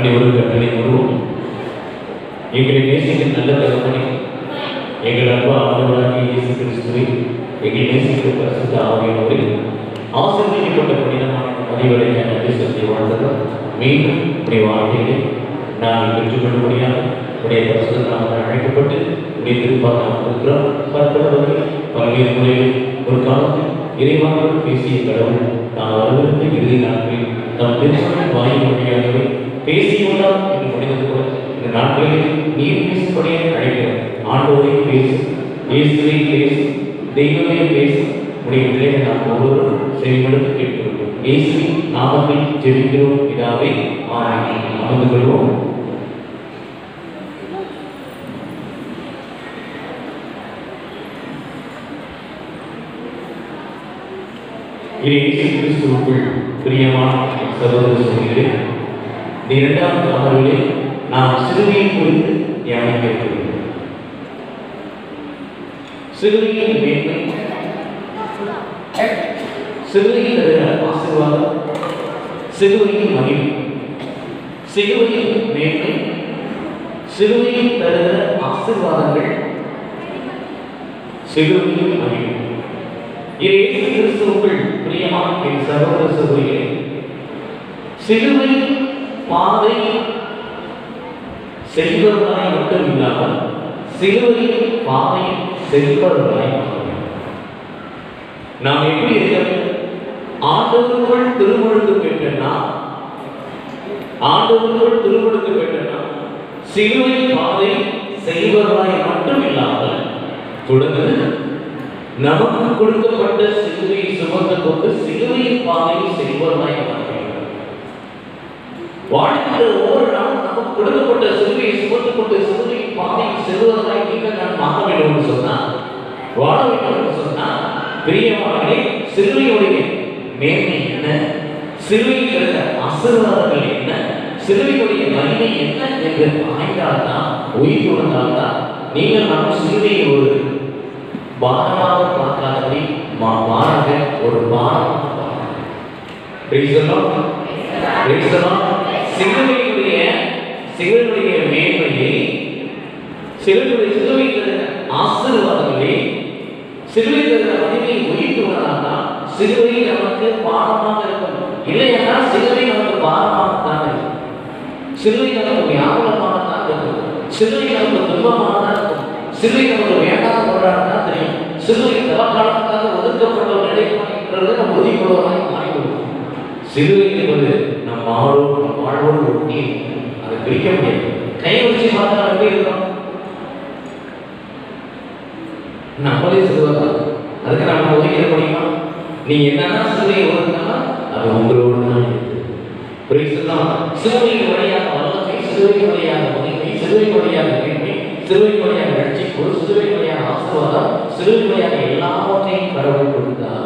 அனைவரும் கட்டளை வருவோம் எங்களை நேசிக்கிற நல்ல தகவனை எங்கள் அன்பு ஆண்டவராகிய இயேசு கிறிஸ்துவை எங்களை நேசிக்கிற பரிசுத்த ஆவியானவரை ஆசிரியப்பட்ட புனிதமான பதிவுகளை நன்றி செலுத்தி வாழ்ந்ததும் மீண்டும் உடைய வாழ்க்கையை நாங்கள் பெற்றுக்கொள்ளும்படியாக உடைய பரிசுத்த நாமத்தில் அழைக்கப்பட்டு உடைய திருப்பாக நாம் இருக்கிறோம் பற்பல வகையில் பல்வேறு முறையில் ஒரு காலத்தில் இறைவானோடு பேசிய கடவுள் நாம் வருவதற்கு இறுதி நாட்களில் நம் திருமண வாயின் வழியாகவே பேசியுள்ளார் என்று முடிந்தது போல இந்த நாட்களில் நீர் பேசும்படியே அழைக்கிறோம் ஆண்டோரை பேசு இயேசுவை பேசு தெய்வமே பேசு உடைய பிள்ளைகளை நாம் ஒவ்வொருவரும் செவிமடுத்து கேட்கிறோம் இயேசுவின் நாமத்தில் ஜெபிக்கிறோம் இதாவே ஆமென் அமர்ந்து கொள்வோம் இது இயேசு கிறிஸ்துவுக்குள் பிரியமான சகோதர சகோதரி இந்த இரண்டாவது அமர்விலே நாம் சிறுமியை குறித்து தியானிக்க இருக்கிறோம் சிறுமியின் மேன்மை சிறுவையில் தருகிற ஆசீர்வாதம் சிறுவையின் மகிழ்வு சிறுவையின் மேன்மை சிறுவையில் தருகிற ஆசீர்வாதங்கள் சிறுவையின் மகிழ்வு இது இயேசு கிறிஸ்துவுக்குள் பிரியமான என் சகோதர சகோதரிகளே சிலுவை பாதை செல்வர்களாய் மட்டும் இல்லாமல் சிலுவை பாதை செல்வர்களாய் மாற வேண்டும். நாம் எப்படி இருக்க வேண்டும் ஆண்டவருக்குள் திருமுழுக்கு பெற்றனா ஆண்டவருக்குள் திருமுழுக்கு பெற்றனா சிலுவை பாதை செய்வர்களாய் மட்டும் இல்லாமல் தொடர்ந்து நமக்கு கொடுக்கப்பட்ட சிலுவையை சுமந்து கொண்டு சிலுவையின் பாதையில் செல்வர்களாய் மாற வேண்டும். வாழ்கின்ற ஒவ்வொரு நாளும் நமக்கு கொடுக்கப்பட்ட சிலுவையை சுமந்து கொண்டு சிலுவையின் பாதையில் செல்வர்களாய் நீங்கள் நான் மாற வேண்டும் என்று சொன்னால் வாழ வேண்டும் என்று சொன்னால் பிரியமானே சிலுவையுடைய மேன்மை என்ன சிலுவையில் இருந்த ஆசீர்வாதங்கள் என்ன சிலுவையுடைய மகிமை என்ன என்று ஆய்ந்தால்தான் உயிர் உணர்ந்தால்தான் நீங்கள் நாம் சிலுவையை ஒரு பாரமாக பார்க்காதபடி மா- மாறாக ஒரு பாரமாக பார்க்கலாம் Praise the Lord. Praise the Lord. சிலுவையுடைய சிலுவையுடைய மேன்மையை சிலுவையுடைய சிலுவை தருகிற ஆசீர்வாதங்களை சிலுவை தருகிற மகிமையை உயிர்த்துவதால்தான் சிலுவை நமக்கு பாரமாக இருக்கும் இல்லையா சிலுவை நமக்கு பாரமாக தான் இருக்கும் சிலுவை நமக்கு வியாபாரமாக தான் இருக்கும் சிலுவை நமக்கு துன்பமாக தான் இருக்கும் சிலுவை நமக்கு வேண்டாத ஒன்றாக தான் தெரியும் சிலுவை தவக்காலத்துக்காக ஒதுக்கப்பட்ட ஒரு நிலைப்பாடுகிறது நம்ம உறுதி கொள்வதாக மாறிவிடும் சிலுவை என்பது நம் வாழ்வோடு நம் வாழ்வோடு ஒட்டி அதை பிரிக்க முடியாது கை வச்சு பார்த்தா எப்படி இருக்கும் நம்மளே சிலுவை அதுக்கு நம்ம ஒதுக்கிட முடியுமா நீங்க என்னதான் சிலுவையை ஒதுக்கினாலும் அது உங்களோடு தான் இருக்குது புரியுதுதான் சிலுவையின் வழியாக வல்லமை சிலுவையின் வழியாக மகிமை சிலுவையின் வழியாக மேன்மை சிலுவையின் வழியாக ரட்சிப்பு சிலுவையின் வழியாக ஆசீர்வாதம் சிலுவையின் வழியாக எல்லாவற்றையும் கடவுள் கொடுத்தார்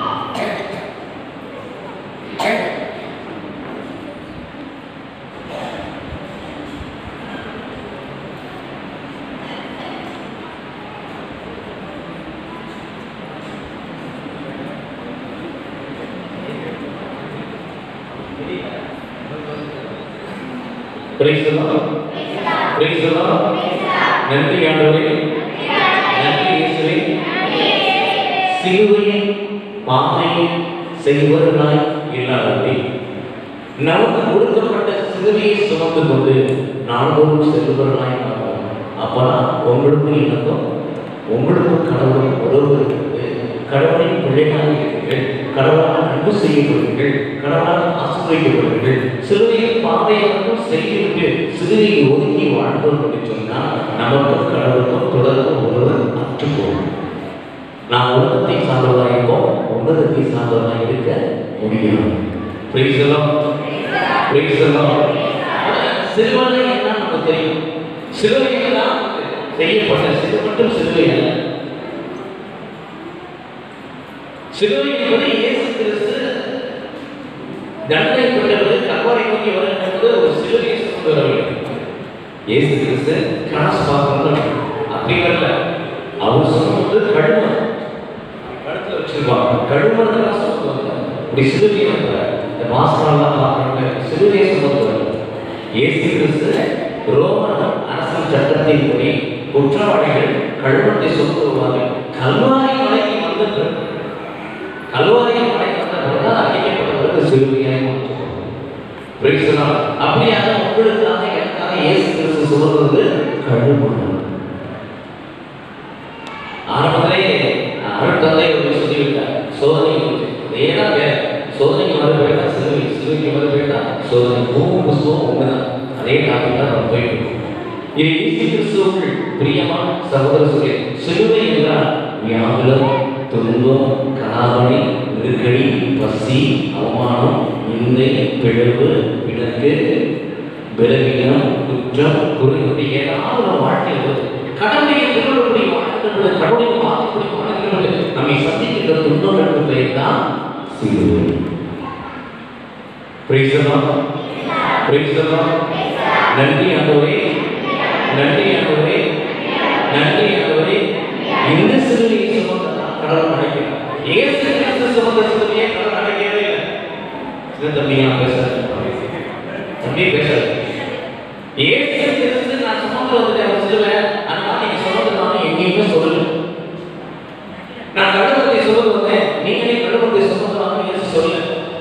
Praise the Lord. Praise the Lord. நன்றி ஆண்டவரே நன்றி இயேசுவே சிலுவையின் பாதையை செய்வர்களாய் இல்லாதபடி நமக்கு கொடுக்கப்பட்ட சிலுவையை சுமந்து கொண்டு நாள்தோறும் செல்வர்களாய் மாறுவோம் அப்பதான் உங்களுக்கும் எனக்கும் உங்களுக்கும் கடவுளும் உறவு இருக்கிறது கடவுளின் பிள்ளைகளாக இருக்கிறீர்கள் கடவுளால் அன்பு செய்யப்படுவீர்கள் கடவுளால் ஆசிரியப்படுவீர்கள் சிலுவையில் பாதையை மட்டும் செய்துவிட்டு சிலுவையை ஒதுக்கி வாழ்ந்தோம் என்று சொன்னால் நமக்கும் கடவுளுக்கும் தொடர்பு உறவு அற்று போகும் நாம் உலகத்தை சார்ந்தவர்களாக இருக்கோம் உலகத்தை சார்ந்தவர்களாக இருக்க முடியும் Praise the Lord. Praise the Lord. சிலுவை என்ன நமக்கு தெரியும் சிலுவையில் தான் செய்யப்பட்ட சிறு மட்டும் சிலுவை அல்ல சிலுவை என்பது இயேசு கிறிஸ்து தண்டனை பெற்றவர் கல்வாரி நோக்கி வர என்பது ஒரு சிலுவையை சுமந்து வர வேண்டும் இயேசு கிறிஸ்து கிராஸ் பார்க்கணும் அப்படி வரல அவர் சுமந்து கழுவன் கழுத்துல வச்சிருப்பாங்க கழுவன் தான் சுமந்து வந்தார் இப்படி சிலுவையை வந்தார் இந்த மாஸ்டர்லாம் பார்க்குறாங்க சிலுவையை சுமந்து வந்தார் இயேசு கிறிஸ்து ரோமன் அரசின் சட்டத்தின்படி குற்றவாளிகள் கழுவத்தை சுற்றுவார்கள் கல்வாரி மலைக்கு வந்த பிறகு கல்வாரி மலைக்கு வந்த பிறகு அழைக்கப்பட்டவருக்கு சிறுமியாய் மாற்றப்படும் Praise the Lord. அப்படியாக உங்களுக்காக எனக்காக இயேசு கிறிஸ்து சுமந்தது கழுவணும் ஆரம்பத்திலே அருள் தந்தை ஒரு சொல்லிவிட்டார் சோதனை ஏன்னா சோதனைக்கு வர வேண்டாம் சிலுவை சிலுவைக்கு வர வேண்டாம் சோதனை பூவும் புஷ்பம் ஒண்ணுதான் அதே டாபிக் தான் நம்ம போயிட்டு இருக்கோம் இது இயேசு கிறிஸ்துவுக்குள் பிரியமான சகோதர சொல்லி சிலுவை என்றால் வியாகுலம் துன்பம் கலாவணி நெருக்கடி பசி அவமானம் நிந்தை பிழவு பிணக்கு பலவீனம் குற்றம் குறுகுடி ஏதாவது ஒரு வாழ்க்கையில் வருது கடவுளுடைய திருவள்ளுவருடைய வாழ்க்கைகளை கடவுளுடைய வார்த்தைப்படி வாழ்க்கைகளை நம்மை சந்திக்கின்ற துன்பங்களுக்கு பெயர் தான் சிலுவை Praise the Lord. Praise the Lord. நன்றி ஆண்டவரே நன்றி ஆண்டவரே நன்றி ஆண்டவரே இந்த சிலுவையை சுமந்ததா கடவுள் அழைக்கிறார் ஏசு கிறிஸ்து சுமந்த சிலுவையை கடவுள் அழைக்கவே இல்லை சின்ன தம்பியா பேசுறது தம்பி பேசுறது ஏசு கிறிஸ்து நான் சுமந்து வந்துட்டேன் அவர் சிலுவை அதனால நீங்க சுமந்து நான் எங்கேயுமே சொல்லல நான் கடவுளத்தை சுமந்து வந்தேன் நீங்களே கடவுளத்தை சுமந்து வாங்க இயேசு சொல்லல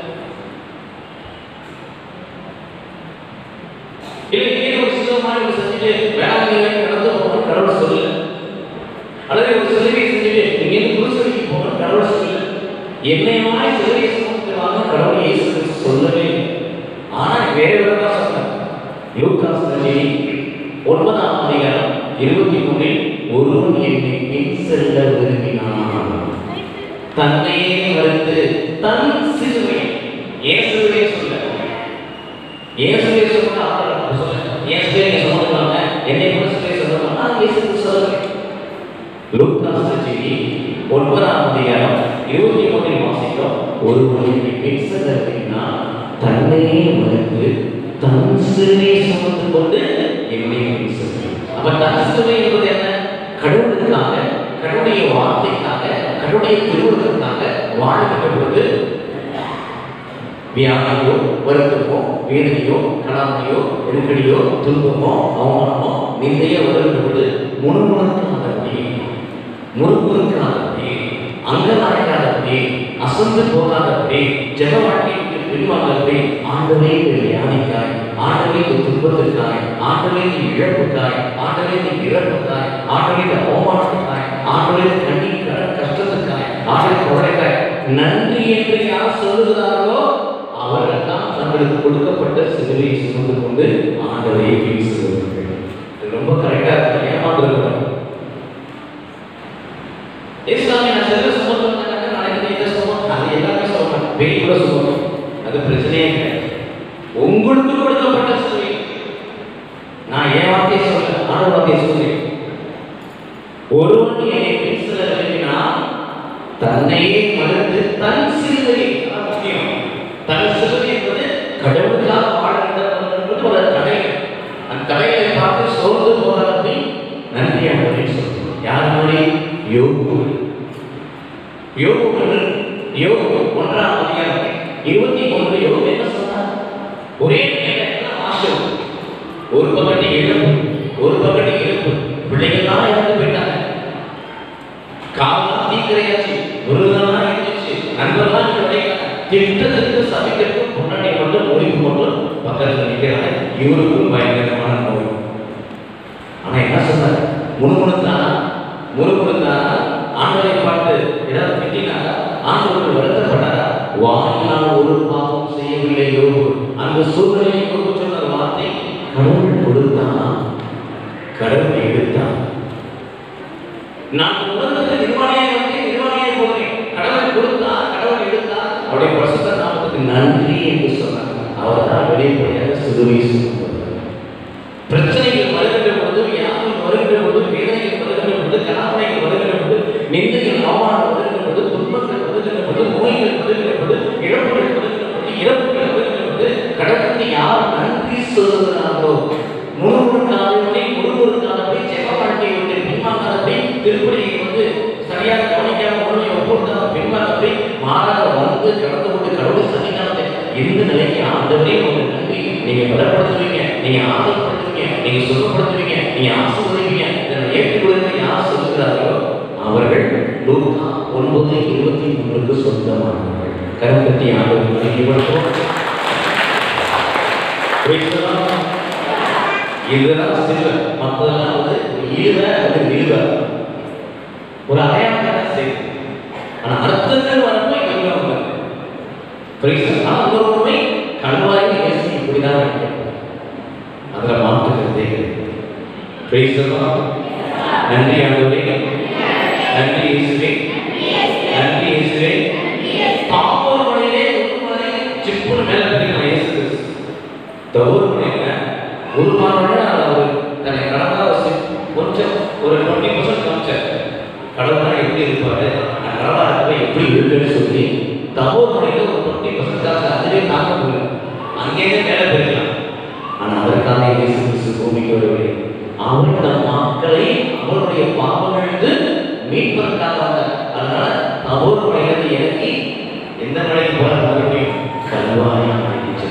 இல்லை நீங்க ஒரு சிலுவமான ஒரு செஞ்சுட்டு வேளாங்கண்ணி கடந்து போகணும் கடவுள் சொல்லல அல்லது ஒரு சிலுவையை செஞ்சுட்டு நீங்க இருந்து குருசடிக்கு போகணும் கடவுள் சொல்லல என்னையமாய் சிலுவையை சுமந்து வாங்க கடவுள் இயேசு கிறிஸ்து சொல்லவே இல்லை. ஆனா வேற விதமா சொன்னார் லூக்காஸ் நஜினி ஒன்பதாம் அதிகாரம் இருபத்தி மூணில் ஒருவன் என்னை பின் செல்ல விரும்பினான் தன்னையே மறுத்து தன் சிலுவை இயேசுவே சொல்ல இயேசுவே சொன்னா அவர் சொல்ல இயேசுவே நீங்க சொல்லுவாங்க என்னை கூட சிலுவை சொல்லுவாங்க நான் இயேசுக்கு சொல்லுவேன் லூக்காஸ் நஜினி ஒன்பதாம் அதிகாரம் இருபத்தி மூணில் வாசிக்கிறோம் ஒருவன் என்னை பின் செல்ல விரும்பினான் தன்னையே மறுத்து தன் சிலுவையை சுமந்து கொண்டு என்னை பின் செல்லும் அப்ப தன் சிலுவை என்பது என்ன கடவுளுக்காக கடவுளுடைய வார்த்தைக்காக கடவுளுடைய திருவுருளுக்காக வாழ்கின்ற பொழுது வியாதியோ வருத்தமோ வேதனையோ கலாமையோ நெருக்கடியோ துன்பமோ அவமானமோ நிந்தையோ வருகின்ற பொழுது முணுமுணுக்காதபடி முறுமுறுக்காதபடி அங்கலாய்க்காதபடி அசந்து போகாதபடி ஜெப வாழ்க்கையை விட்டு பின்வாங்காதபடி ஆண்டவே இந்த வியாதிக்காய் ஆண்டவே இந்த துன்பத்துக்காய் ஆண்டவே இந்த இழப்புக்காய் ஆண்டவே இந்த இறப்புக்காய் ஆண்டவே இந்த அவமானத்துக்காய் ஆண்டவே இந்த கண்ணீர் கடன் கஷ்டத்துக்காய் ஆண்டவே கொடைக்காய் நன்றி என்று யார் சொல்லுகிறார்களோ அவர்கள் தான் தங்களுக்கு கொடுக்கப்பட்ட சிலுவையை சுமந்து கொண்டு ஆண்டவரை பேசுகிறார்கள் இது ரொம்ப கரெக்டா இருக்கு ஏமாந்துருக்கிறாங்க இஸ்லாமிய நான் செல்ல சுமந்து நாளைக்கு எதை சுமம் அது எல்லாமே சொல்றேன் பேய் கூட சுமம் அது பிரச்சனையே கிடையாது உங்களுக்கு கொடுக்கப்பட்ட சிலுவை நான் என் வார்த்தையை சொல்ல ஆண்டு வார்த்தையை சொல்றேன் ஒருவன் என்னை பேசுகிற விரும்பினா தன்னையே மறுத்து தன் சிலுவை அதான் முக்கியம் தன் சிலுவை என்பது கடவுளுக்காக வாழ்கின்ற என்பது ஒரு தடை அந்த தடைகளை பார்த்து சோர்ந்து போகாதபடி நன்றி அப்படின்னு சொல்றோம் யார் மொழி யோகு யோகு ஒன்று யோகு ஒன்றாம் அதிகாரம் இருபத்தி மூன்று யோகு என்ன சொன்னார் ஒரே நேரத்தில் ஆசை ஒரு பக்கத்து இழப்பு ஒரு பக்கத்து இழப்பு பிள்ளைகள்லாம் இறந்து போயிட்டாங்க காலம் தீக்கிரையாச்சு முருகன்லாம் இருந்துச்சு நண்பர்லாம் கிடைக்கல திட்டத்துக்கு சமைக்கிறதுக்கு முன்னாடி மட்டும் முடிவு மட்டும் பக்கத்தில் நிற்கிறாங்க இவருக்கும் பயங்கரமான நோய் ஆனா என்ன சொன்னார் முணுமுணுத்தானா முணுமுணுத்தானா ஆண்டவரை பார்த்து ஏதாவது திட்டினாரா ஆண்டவருக்கு வருத்தப்பட்டாரா வாயினால் ஒரு பாவம் செய்யவில்லை யோகு அந்த சூழ்நிலையை யோகு சொன்ன வார்த்தை கடவுள் கொடுத்தானா கடவுள் எடுத்தான் நான் உலகத்துக்கு நிர்வாணியாக வந்து நிர்வாணியாக போகிறேன் கடவுள் கொடுத்தா கடவுள் எடுத்தா அவருடைய பிரசுத்த நாமத்துக்கு நன்றி என்று சொன்னார் அவர் தான் வெளிப்படையாக சிலுவை சுமந்தார் பிரச்சனைகள் வருகின்ற பொழுது வியாதிகள் வருகின்ற பொழுது வேதனைகள் வருகின்ற பொழுது கலாமைகள் வருகின்ற பொழுது நிந்தைகள் அவமானம் வருகின்ற பொழுது துன்பங்கள் வருகின்ற பொழுது நோய்கள் வருகின்ற பொழுது இழப்புகள் வருகின்ற பொழுது இறப்புகள் வருகின்ற பொழுது கடவுளுக்கு யார் நன்றி சொல்லுகிறார்களோ முழுமுழுக்காதபடி முழுமுழுக்காதபடி ஜெப வாழ்க்கையை விட்டு பின்வாங்காதபடி திருப்பதியை வந்து சரியாக கவனிக்காம முழுமையை ஒப்புக்காம பின்வாங்காதபடி மாறாக வந்து கடந்து கொண்டு கடவுளை சன்னிதானத்தை இந்த நிலைக்கு ஆண்டவரே உங்களை நம்பி நீங்க பலப்படுத்துவீங்க நீங்க ஆதரப்படுத்துவீங்க நீங்க சுகப்படுத்துவீங்க நீங்க ஆசீர்வதிப்பீங்க இதை நான் ஏற்றுக்கொள்ளுங்க யார் சொல்கிறார்களோ அவர்கள் லூக்கா ஒன்பது இருபத்தி மூன்றுக்கு சொந்தமானவர்கள் கரம்பத்தி ஆண்டவர் மகிழ்ச்சிப்படுத்துவோம் இதுதான் சில்வர் மற்றதெல்லாம் வந்து ஈழ அது நிலுவ ஒரு அடையாளம் செய்யும் ஆனா அர்த்தங்கள் வரப்போ இங்க வந்து பிரைஸ் அந்த ஒரு உண்மை கல்வாய் இயேசு இப்படிதான் நினைக்கிறார் அதுல மாற்றுகிறதே பிரைஸ் நன்றி ஆண்டவரே நன்றி இயேசுவே நன்றி இயேசுவே தாவூர் மலையிலே ஒரு மலை சிப்புன்னு மேல இருக்கிற இயேசு கிறிஸ்து தவறு பண்ணிங்க ஒரு மாதோட அவர் தன்னை கடவுளா வச்சு கொஞ்சம் ஒரு டுவெண்ட்டி பர்சன்ட் காமிச்சார் கடவுளா எப்படி இருப்பாரு நான் கடவுளா இருப்பேன் எப்படி இருக்குன்னு சொல்லி தவறு பண்ணிட்டு ஒரு டுவெண்ட்டி பர்சன்ட் காசு அதுவே தாங்க முடியல அங்கேயே மேலே போயிருக்கலாம் ஆனால் அதற்காக இயேசு கிறிஸ்து பூமிக்கு வரவில்லை அவர் தம் மக்களை அவருடைய பாவங்களிலிருந்து மீட்பதற்காக வந்தார் அதனால தவறு மலையிலிருந்து இறங்கி எந்த மலைக்கு போல மறுபடியும் கல்வாரி சென்றார்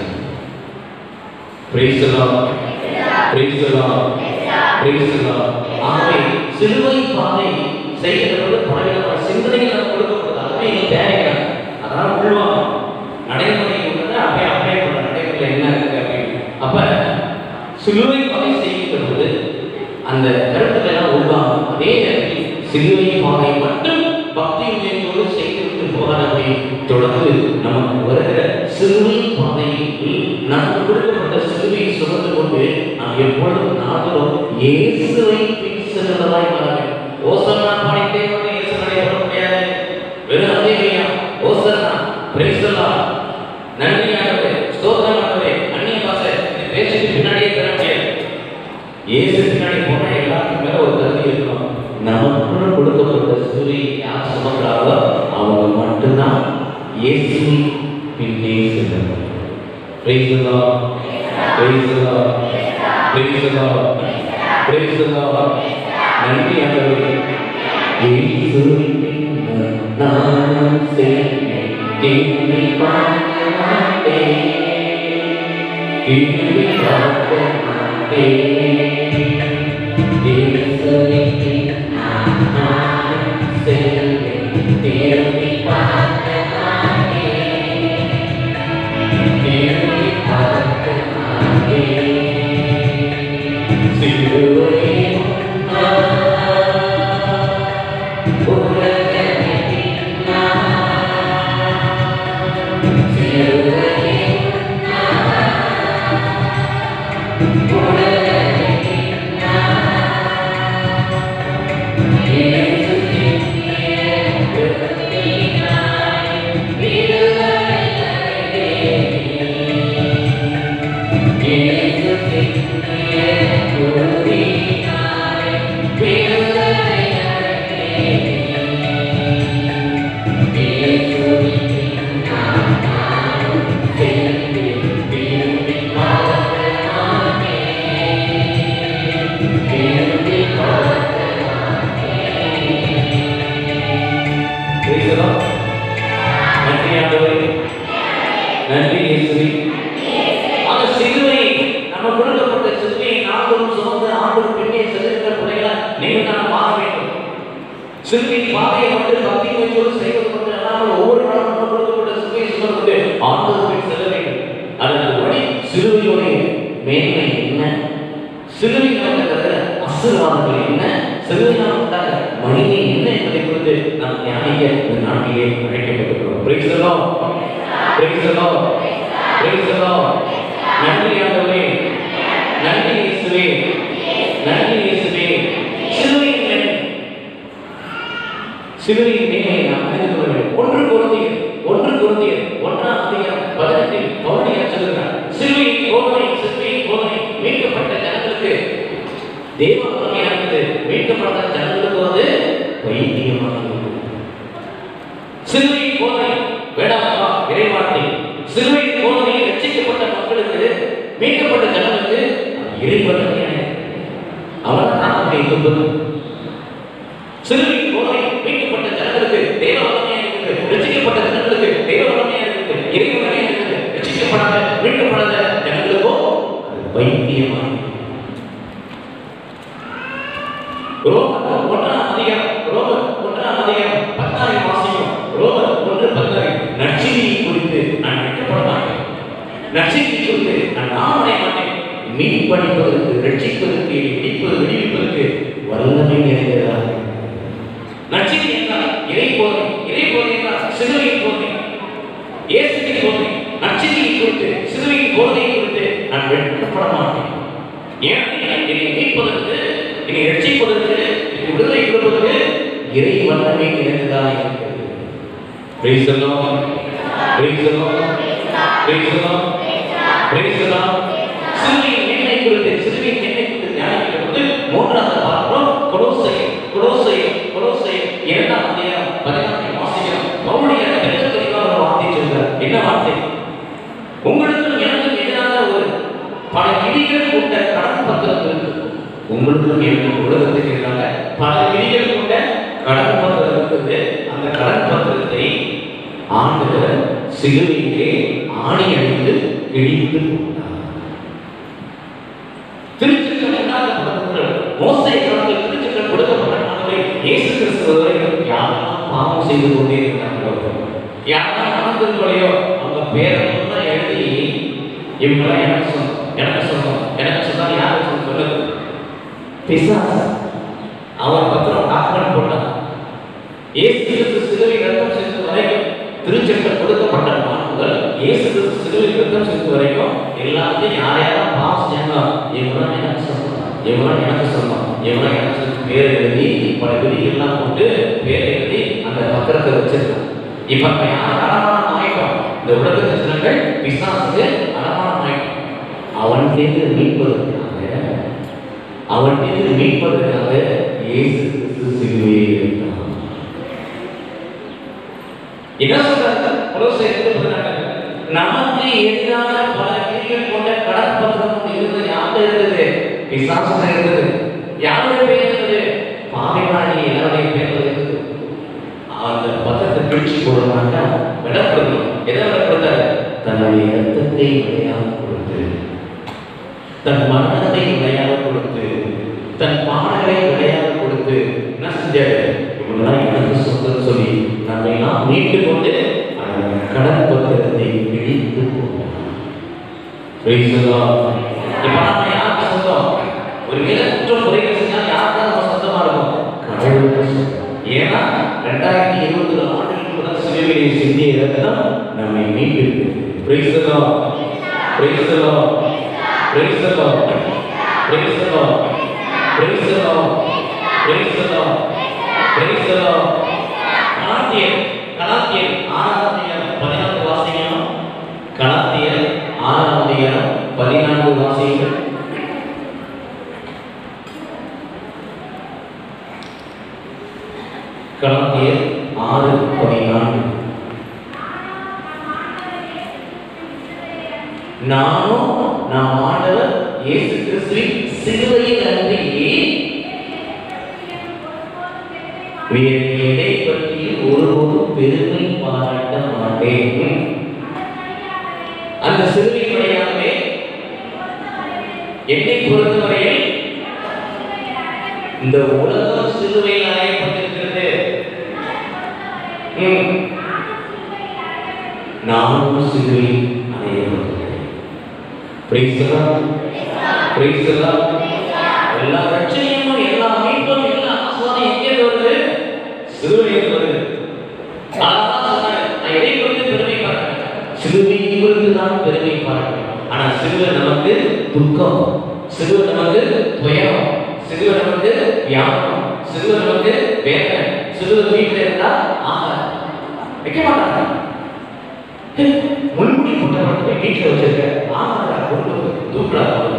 Praise the Lord. Praise the Lord. Praise the Lord. ஆகவே சிலுவை பாதை செய்கிறது பலவிதமான சிந்தனைகள் நமக்கு கொடுக்கப்படுது அதுவே எங்க தேவைகள் அதனால உள்வாங்க நடைமுறை உள்ளது அப்படியே அப்படியே பண்ண நடைமுறையில் என்ன இருக்கு அப்படின்னு அப்ப சிலுவை பாதை செய்கிறது அந்த கருத்துக்களை எல்லாம் உள்வாங்க அதே நேரத்தில் சிலுவை பாதை மட்டும் பக்தி உதயத்தோடு செய்துவிட்டு போகாதபடி தொடர்ந்து நமக்கு வருகிற சிலுவை பாதையில் நமக்கு கொடுக்கப்பட்ட சிலுவையை சுமந்து கொண்டு நாம் எப்பொழுதும் நாங்களும் இயேசுவை பின்செல்கிறதாய் மாற வேண்டும் ஓசன்னா பாடிட்டே வந்து இயேசு நடைய வர முடியாது வெறும் அதே இல்லையா ஓசன்னா பிரைசலா நன்றி ஆகவே ஸ்தோத்திரம் ஆகவே அந்நிய பாசை இது பேசிட்டு பின்னாடியே பெற முடியாது இயேசு பின்னாடி போனா எல்லாத்துக்கும் மேல ஒரு கருதி இருக்கணும் நமக்கு கொடுக்கப்பட்ட சிலுவை யார் சுமக்கிறார்களோ அவங்க மட்டும்தான் இயேசு பின்னே செல்லுங்கள் Praise the Lord. Praise the Lord. Praise the Lord. Praise the Lord. நன்றி ஆண்டவரே இயேசுவின் பின்னால் நானும் செல்வேன். திரும்பி பார்க்க மாட்டேன். திரும்பி பார்க்க மாட்டேன். இயேசுவின் பின்னால் நானும் செல்வேன். திரும்பி பார்க்க மாட்டேன். திரும்பி பார்க்க மாட்டேன். சிலுவை Praise the Lord. நன்றி ஆண்டவரே நன்றி இயேசுவே அந்த சிலுவை நம்ம கொடுக்கப்பட்ட சிலுவையை நாங்களும் சுமந்து ஆண்டவர் பின்னே செல்லுகிற பிள்ளைகளா நீங்கள் நான் மாற வேண்டும் சிலுவை பாதையை மட்டும் பக்தி வைத்தோடு செய்வது மட்டும் அல்லாமல் ஒவ்வொரு நாளும் நம்ம கொடுக்கப்பட்ட சிலுவையை சுமந்து ஆண்டவர் பின் செல்ல வேண்டும் அதற்கு வழி சிலுவையுடைய மேன்மை என்ன சிலுவை நமக்கு ஆசீர்வாதங்கள் என்ன சிலுவையினால் உண்டாக மகிமை என்ன என்பதை குறித்து நாம் தியானிக்க இந்த நாட்டிலே அழைக்கப்பட்டிருக்கிறோம் Praise the Lord. Praise the Lord. Praise the Lord. நன்றி ஆண்டவரே நன்றி இயேசுவே நன்றி இயேசுவே சிலுவையின் மேல் சிலுவையின் மேலே நாம் அறிந்து கொள்ள வேண்டும் ஒன்று குழந்தையர் ஒன்று குழந்தையர் ஒன்றாம் அதிகாரம் பதினெட்டில் பவுனியார் சொல்கிறார் சிலுவையின் போதனை சிலுவையின் போதனை மீட்கப்பட்ட ஜனங்களுக்கு தேவ வல்லமையானது மீட்கப்பட்ட ஜனங்களுக்கு வந்து பைத்தியமானது சிலுவை போதனை வேடாமா இறைவார்த்தை சிலுவை போதனை ரட்சிக்கப்பட்ட மக்களுக்கு மீட்கப்பட்ட ஜனங்களுக்கு இறைவல்லமையான அவன் தான் நம்முடைய துன்பம் சிலுவை போதனை மீட்கப்பட்ட ஜனங்களுக்கு தேவ வல்லமையாக இருக்குது ரட்சிக்கப்பட்ட ஜனங்களுக்கு தேவ வல்லமையாக இருக்குது இறை வல்லமையாக இருக்குது ரட்சிக்க மீட்கப்படாத ஜனங்களுக்கோ அது வைத்தியமாக ரோமர் ஒன்றாம் அதிகாரம் ரோமர் ஒன்றாம் அதிகாரம் பத்தாயிரம் வாசிக்கும் ரோமர் ஒன்று பத்தாயிரம் நற்செய்தியை குறித்து நான் வெட்கப்பட மாட்டேன் நற்செய்தியை குறித்து நான் நாமடைய மாட்டேன் மீன் படிப்பதற்கு ரட்சிப்பதற்கு இடிப்பது விடுவிப்பதற்கு வல்லமை நிறைந்ததாக நற்செய்தி என்றால் இறை போதை இறை போதை என்றால் சிலுவையின் போதை இயேசுவின் போதை நற்செய்தியை குறித்து சிலுவையின் போதையை குறித்து நான் வெட்கப்பட மாட்டேன் ஏனெனில் என்னை மீட்பதற்கு என்னை ரட்சிப்பதற்கு என்னை விடுதலை கொடுப்பதற்கு இறை வல்லமை நிறைந்ததாக இருக்கிறது Praise the Lord. Praise the Lord. Praise the Lord. Praise the Lord. சிலுவையின் மேன்மை குறித்து சிலுவையின் மேன்மை குறித்து தியானிக்கிற போது மூன்றாவது பார்க்கிறோம் கொலோசை கொலோசை கொலோசை இரண்டாம் அதிகாரம் பதினான்கு வாசிக்கிறோம் பவுலிய தெளிவு தெளிவாக ஒரு வார்த்தை சொல்கிறார் என்ன வார்த்தை உங்களுக்கும் எனக்கும் எதிரான ஒரு பல விதிகள் கொண்ட கடன் பத்திரம் இருக்கு உங்களுக்கும் எனக்கும் உலகத்துக்கு எதிராக பல விதிகள் கொண்ட கடன் பத்திரம் இருக்குது அந்த கடன் பத்திரத்தை ஆண்டவர் சிலுவையிலே ஆணி அடித்து கிழித்து போட்டார் திருச்செந்தூர் உண்டாக்கப்பட்டவர்கள் மோசை காலத்தில் திருச்செந்தூர் கொடுக்கப்பட்ட நாளை இயேசு கிறிஸ்து வரை யாரெல்லாம் பாவம் செய்து கொண்டே இருந்தாங்களோ யாரெல்லாம் மனதில்லையோ அவங்க பேரை மட்டும் எழுதி இவங்களாம் எனக்கு சொந்தம் எனக்கு சொந்தம் எனக்கு சொந்தம் யாருக்கு சொந்தம் சொல்லுது பிசாசு அவர் பத்திரம் டாக்குமெண்ட் போட்டார் இயேசு கிறிஸ்து சிலுவை ரத்தம் செலுத்து வரைக்கும் திருச்செந்தூர் கொடுக்கப்பட்ட நாள் முதல் இயேசு கிறிஸ்து சிலுவை ரத்தம் செலுத்து வரைக்கும் எல்லாத்தையும் யார் யாரெல்லாம் பாவம் செஞ்சாங்க இவங்களாம் எனக்கு சொந்தம் இவங்களாம் எனக்கு சொந்தம் இவங்களாம் எனக்கு சொந்தம் பேர் எழுதி பல விதிகள்லாம் போட்டு பேர் எழுதி அந்த பத்திரத்தை வச்சிருக்காங்க இப்ப நம்ம யார் அடமானம் ஆயிட்டோம் இந்த உலகத்து ஜனங்கள் பிசாசுக்கு அடமானம் ஆயிட்டோம் அவன் சேர்ந்து மீட்பதற்காக அவன் சேர்ந்து மீட்பதற்காக இயேசு கிறிஸ்து சிலுவையை எடுத்தான் என்ன சொல்றாங்க கொலோசை ரெண்டு பதினாறு. நமக்கு எதிரான பல கிரிகள் கொண்ட கடற்பத்திரம் இருந்தது யார்கிட்ட இருந்தது பிசாசுல இருந்தது யாருடைய பேர் இருந்தது பாவிமானி எல்லாருடைய பேர் இருந்தது அந்த பத்திரத்தை பிடிச்சு போடுவாங்க விடப்படுது எதை விடப்படுத்தாரு தன்னுடைய ரத்தத்தை விளையாக கொடுத்து தன் மரணத்தை விளையாக கொடுத்து தன் பாடலை விளையாக கொடுத்து என்ன செஞ்சாரு இவங்கெல்லாம் எனக்கு சொந்தம் சொல்லி நம்ம எல்லாம் மீட்டு கொண்டு அந்த கடன் பத்திரத்தை பிடித்து போட்டார் Praise the Lord. இப்ப நம்ம யாருக்கு சொந்தம் ஒரு வேலை குற்றம் குறைகள் செஞ்சால் யாருக்கு தான் நம்ம சொந்தமா இருக்கும் கடவுளுக்கு சொந்தம் ஏன்னா ரெண்டாயிரத்தி இருபத்தி நாலு ஆண்டுகளுக்கு முதல் சிலுவையை சிந்திய ரத்தம் நம்மை மீட்டிருக்கு Praise the Lord. Praise the Lord. Praise the Lord. Praise the Lord. Praise the Lord. Praise the Lord. Praise the Lord. கலாத்தியர் கலாத்தியர் ஆறாம் அதிகாரம் பதினான்கு வாசிக்கணும் கலாத்தியர் ஆறாம் அதிகாரம் பதினான்கு வாசிகள் கலாத்தியர் ஆறு பதினான்கு நானும் நாம் ஆண்டவர் இயேசு கிறிஸ்துவின் சிலுவையில் அன்றி வேறு எதை பற்றி ஒருபோதும் பெருமை பாராட்ட மாட்டேன் அந்த சிலுவை வழியாகவே என்னை பொறுத்தவரையில் இந்த உலகம் சிலுவையில் அறையப்பட்டிருக்கிறது ம். நானும் சிலுவையில் அறையப்பட்டிருக்கிறேன் Praise the Lord. Praise the Lord. எல்லா ரட்சணியமும் எல்லா மீட்பும் எல்லா ஆசீர்வாதம் எங்கே வருது சிலுவையில் வருது அதான் சொன்னாரு நான் எதை குறித்து பெருமை பாருங்க சிலுவை குறித்து தான் பெருமை பாருங்க ஆனா சிலுவை நமக்கு துக்கம் சிலுவை நமக்கு துயரம் சிலுவை நமக்கு வியாபம் சிலுவை நமக்கு வேதனை சிலுவை வீட்டில் இருந்தா ஆக வைக்க மாட்டாங்க முன்முடி போட்டவன் போய் வீட்டில் வச்சிருக்க ஆமாடா கொண்டு போய் தூக்கலா போடுங்க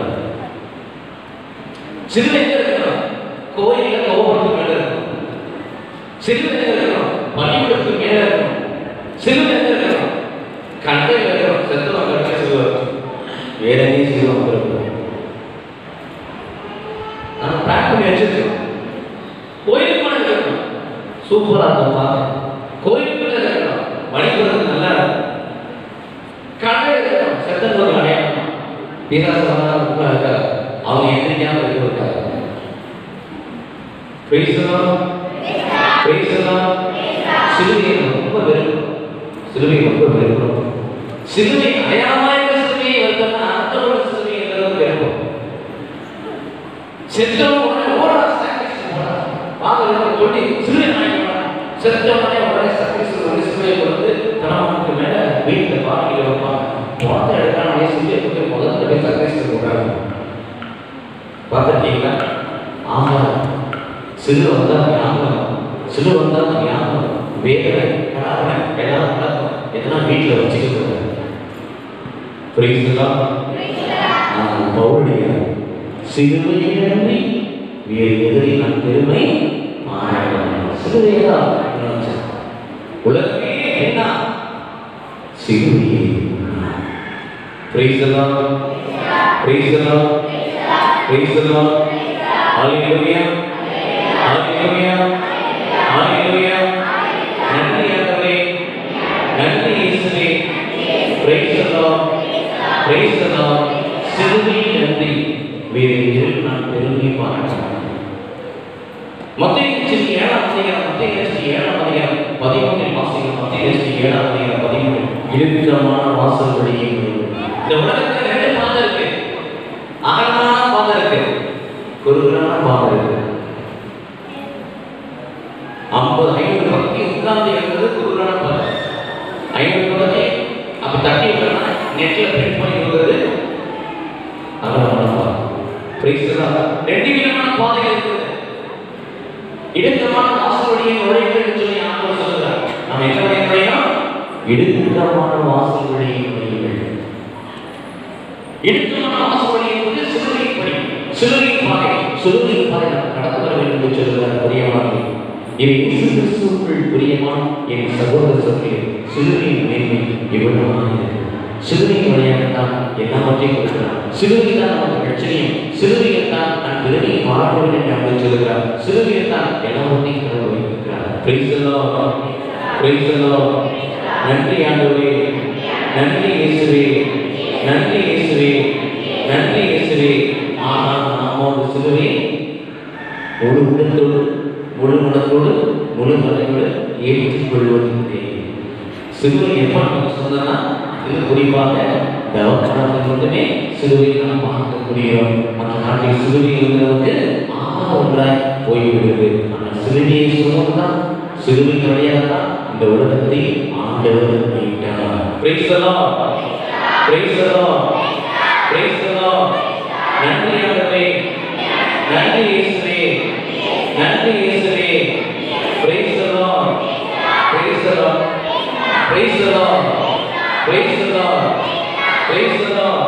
சிலுவை எங்க இருக்கணும் கோயில்ல கோபுரத்துக்கு மேல இருக்கணும் சிலுவை எங்க இருக்கணும் பள்ளிக்கூடத்துக்கு மேல இருக்கணும் சிலுவை எங்க இருக்கணும் கண்டையில் இருக்கணும் செத்தவன் கண்டை சிலுவை இருக்கும். வேற எங்கேயும் சிலுவை வந்துருக்கணும் நம்ம பேக் பண்ணி வச்சிருக்கோம் கோயிலுக்கு மேல இருக்கணும் சூப்பரா இருக்கும் பார்க்க கோயிலுக்குள்ள இருக்கணும் வழிபடுறது நல்லா இருக்கும் கடை இருக்கணும் செத்தவங்க பிசாசு வந்தாங்க அவங்க எந்திரிக்காம இருக்காங்க பிரைஸ்லாம் பிரைஸ்லாம் சிலுவையை ரொம்ப வெறுக்கணும் சிலுவை ரொம்ப வெறுக்கணும் சிலுவை அடையாளமாக இருக்கிற சிலுவையை வெறுக்கணும்னா அர்த்தமுள்ள சிலுவை எல்லாரும் வெறுக்கும் செத்தவன் உடனே ஓடா சாக்ரிஃபைஸ் போடா பாதத்தில் சொல்லி சிலுவை நாயகனா செத்தவனே உடனே சாக்ரிஃபைஸ் பண்ணி சிலுவையை கொடுத்து கணவனுக்கு மேல வீட்டில் பாக்கியில் வைப்பாங்க குழந்தை எடுக்கானே சிலுவையை கொடுத்து முதல்ல போய் சாக்ரிஃபைஸ் போடுறாங்க பார்த்துருக்கீங்களா ஆமா சிலு வந்தா ஞாபகம் சிலு வந்தா ஞாபகம் வேற கடாரணை எல்லாம் நடக்கும் இதெல்லாம் வீட்டில் வச்சுக்கிறது புரியுதுங்களா பவுடைய சிலுவையிலிருந்து வேறு எதிரி நான் பெருமை சிலுவையா உலகமே என்ன சிலுவையே பிரைசலா பிரைசலா பிரைசலா ஹalleluya ஹalleluya ஹalleluya நன்றி ஆண்டவரே நன்றி இயேசுவே praise the Lord praise the Lord சிலுவை நன்றி வேறு எதில் நான் பெருமை பாராட்டுகிறேன் மத்திய சிறு ஏழாம் அதிகாரம் மத்திய சிறு ஏழாம் அதிகாரம் பதிமூன்றில் வாசிக்கிறோம் மத்திய சிறு ஏழாம் அதிகாரம் பதிமூன்று இறுக்கமான வாசல் வழியே இந்த உலகத்தில் ரெண்டு பாதை இருக்கு அகலமான பாதை இருக்கு குறுகலான பாதை இருக்கு ஐம்பது ஐநூறு பக்கி உட்கார்ந்து இருக்கிறது குறுகலான பாதை ஐநூறு பக்கத்தை அப்ப தட்டி விட்டோம்னா நெட்ல பிரிண்ட் பண்ணி கொடுக்குறது அகலமான பாதை பிரைஸ்தலா ரெண்டு விதமான பாதைகள் இருக்குது இடுக்கமான வாசலுடைய நுழைவுகள் சொல்லி ஆண்டவர் சொல்லுகிறார் நம்ம என்ன வழியை நுழையணும் இடுக்கமான வாசலுடைய நுழைவுகள் இடுக்கமான வாசலுடைய என்பது சிலுவை படி சிலுவை பாதை சிலுவை பாதை நாம் கடந்து வர வேண்டும் என்று சொல்லுகிறார் பிரியமானது இது இயேசு கிறிஸ்துவுக்குள் பிரியமான என் சகோதர சகோதரி சிலுவையின் மேன்மை இவ்வளவாக இருக்கிறது சிலுவையின் வழியாகத்தான் எல்லாவற்றையும் கொடுக்கிறார் சிலுவை தான் நமக்கு லட்சணியம் சிலுவையில் தான் நான் பிறவியை மாறவேண்டும் என்று அவர் சொல்கிறார் சிலுவையில் தான் எல்லாவற்றையும் கடவுள் வைத்திருக்கிறார் Praise the Lord. Praise the Lord. நன்றி ஆண்டவரே நன்றி இயேசுவே நன்றி இயேசுவே நன்றி இயேசுவே ஆனால் நாம் ஒரு சிலுவை முழு உள்ளத்தோடு முழு மனத்தோடு முழு மனையோடு ஏற்றுக் கொள்வதில்லை சிலுவை எப்போ நமக்கு சொந்தம்னா இது குறிப்பாக தவக்காலத்தில் மட்டுமே சிலுவையை நாம் பார்க்க முடியும் மற்ற நாட்டில் சிலுவை இருந்தவருக்கு ஆக ஒன்றாய் போய்விடுது ஆனால் சிலுவையை சுமந்தான் சிலுவை வழியாக தான் இந்த உலகத்தை ஆண்டவர் மீட்டார் Praise the Lord. Praise the Lord. Praise the Lord. நன்றி ஆண்டவரே நன்றி இயேசுவே நன்றி இயேசுவே Praise the Lord. Praise the Lord. Praise the Lord. Praise the Lord. Praise the Lord.